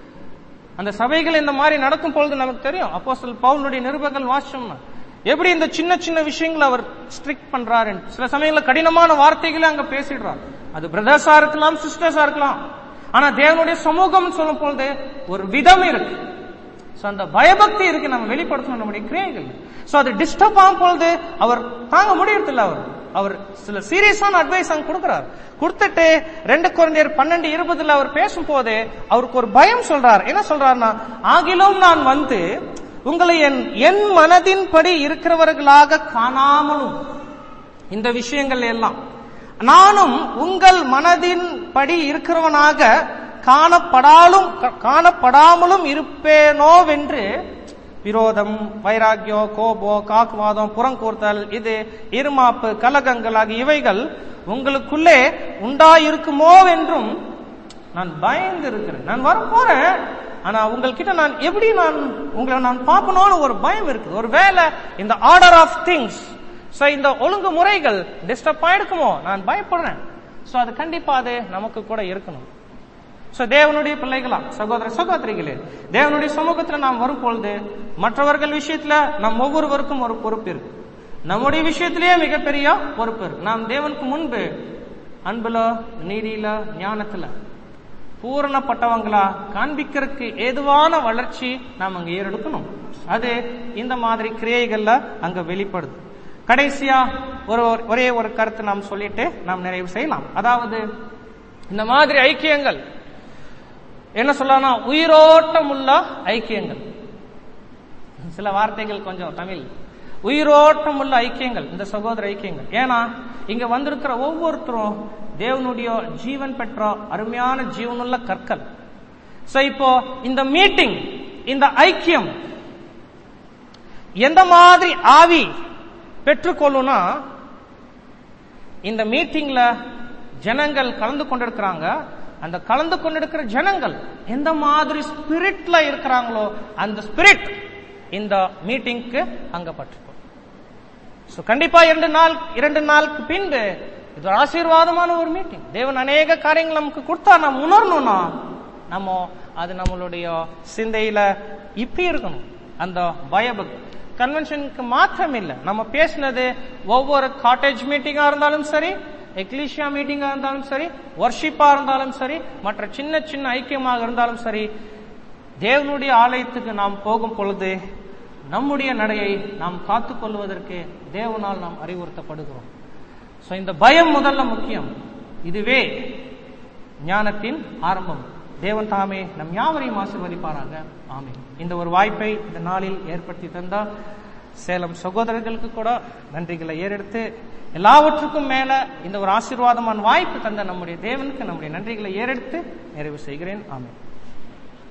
அந்த சபைகள் இந்த மாதிரி நடக்கும் பொழுது நமக்கு தெரியும் அப்போஸ்தலன் பவுலுடைய நிருபங்கள் வாசிச்சோம்னா எப்படி இந்த சின்ன சின்ன விஷயங்களை அவர் ஸ்ட்ரிக்ட் பண்றாரு சில சமயங்கள கடினமான வார்த்தைகளை அங்க பேசிடுறார் அது பிரதர்ஸா இருக்கலாம் சிஸ்டர்ஸா இருக்கலாம் ஆனா தேவனுடைய சமூகம் சொல்லும் பொழுது ஒரு விதம் இருக்கு சோ அந்த பயபக்தி இருக்கு நம்ம வெளிப்படுத்தணும் நம்முடைய கிரியைகள் சோ அது டிஸ்டர்ப் ஆகும் பொழுது அவர் தாங்க முடியறதில்ல அவர் அவர் சில சீரியஸான அட்வைஸ் அங்க கொடுக்கிறார் கொடுத்துட்டு ரெண்டு குழந்தையர் பன்னெண்டு இருபதுல அவர் பேசும்போது அவருக்கு ஒரு பயம் சொல்றார் என்ன சொல்றாருன்னா ஆகிலும் நான் வந்து உங்களை என் என் மனதின்படி இருக்கிறவர்களாக காணாமலும் இந்த விஷயங்கள் எல்லாம் நானும் உங்கள் மனதின் படி இருக்கிறவனாக காணப்படாலும் காணப்படாமலும் இருப்பேனோவென்று விரோதம் வைராக்கியோ கோபோ காக்குவாதம் புறங்கூர்த்தல் இது இருமாப்பு கலகங்கள் ஆகிய இவைகள் உங்களுக்குள்ளே உண்டாயிருக்குமோ என்றும் நான் பயந்து இருக்கிறேன் நான் வர போறேன் ஆனா உங்கள்கிட்ட நான் எப்படி நான் உங்களை நான் பார்க்கணும்னு ஒரு பயம் இருக்குது ஒரு வேலை இந்த ஆர்டர் ஆஃப் திங்ஸ் சோ இந்த ஒழுங்கு முறைகள் டிஸ்டர்ப் ஆயிருக்குமோ நான் பயப்படுறேன் சோ அது கண்டிப்பா அது நமக்கு கூட இருக்கணும் சோ தேவனுடைய பிள்ளைகளா சகோதர சகோதரிகளே தேவனுடைய சமூகத்துல நாம் வரும் பொழுது மற்றவர்கள் விஷயத்துல நம் ஒவ்வொருவருக்கும் ஒரு பொறுப்பு இருக்கு நம்முடைய விஷயத்திலேயே மிகப்பெரிய பொறுப்பு இருக்கு நாம் தேவனுக்கு முன்பு அன்புல நீதியில ஞானத்துல பூரணப்பட்டவங்களா காண்பிக்கிறதுக்கு ஏதுவான வளர்ச்சி நாம் அங்க ஏறெடுக்கணும் அது இந்த மாதிரி கிரியைகள்ல அங்க வெளிப்படுது கடைசியா ஒரு ஒரே ஒரு கருத்து நாம் சொல்லிட்டு நாம் நிறைவு செய்யலாம் அதாவது இந்த மாதிரி ஐக்கியங்கள் என்ன சொல்லலாம் உயிரோட்டம் உள்ள ஐக்கியங்கள் சில வார்த்தைகள் கொஞ்சம் தமிழ் உயிரோட்டம் உள்ள ஐக்கியங்கள் இந்த சகோதர ஐக்கியங்கள் ஏன்னா இங்க வந்திருக்கிற ஒவ்வொருத்தரும் தேவனுடைய ஜீவன் பெற்ற அருமையான ஜீவனுள்ள கற்கள் சோ இப்போ இந்த மீட்டிங் இந்த ஐக்கியம் எந்த மாதிரி ஆவி பெற்றுக்கொள்ளும்னா இந்த மீட்டிங்ல ஜனங்கள் கலந்து கொண்டிருக்கிறாங்க அந்த கலந்து கொண்டிருக்கிற ஜனங்கள் எந்த மாதிரி ஸ்பிரிட்ல இருக்கிறாங்களோ அந்த ஸ்பிரிட் இந்த மீட்டிங்க்கு அங்க பட்டிருக்கும் So, கண்டிப்பா இரண்டு நாள் இரண்டு நாளுக்கு பின்பு இது ஒரு ஆசீர்வாதமான ஒரு மீட்டிங் தேவன் அநேக காரியங்கள் நமக்கு கொடுத்தா நம்ம உணரணும்னா நம்ம அது நம்மளுடைய சிந்தையில இப்படி இருக்கணும் அந்த பயபக்தி கன்வென்ஷனுக்கு மாத்திரம் இல்ல நம்ம பேசினது ஒவ்வொரு காட்டேஜ் மீட்டிங்கா இருந்தாலும் சரி எக்லீஷியா மீட்டிங்கா இருந்தாலும் சரி வர்ஷிப்பா இருந்தாலும் சரி மற்ற சின்ன சின்ன ஐக்கியமாக இருந்தாலும் சரி தேவனுடைய ஆலயத்துக்கு நாம் போகும் பொழுது நம்முடைய நடையை நாம் காத்துக்கொள்வதற்கு தேவனால் நாம் அறிவுறுத்தப்படுகிறோம் சோ இந்த பயம் முதல்ல முக்கியம் இதுவே ஞானத்தின் ஆரம்பம் தேவன் தாமே நம் யாவரையும் ஆசீர்வதிப்பாராக ஆமென் இந்த ஒரு வாய்ப்பை இந்த நாளில் ஏற்படுத்தி தந்தால் சேலம் சகோதரர்களுக்கு கூட நன்றிகளை ஏறெடுத்து எல்லாவற்றுக்கும் மேல இந்த ஒரு ஆசீர்வாதமான வாய்ப்பு தந்த நம்முடைய தேவனுக்கு நம்முடைய நன்றிகளை ஏறெடுத்து நிறைவு செய்கிறேன் ஆமென்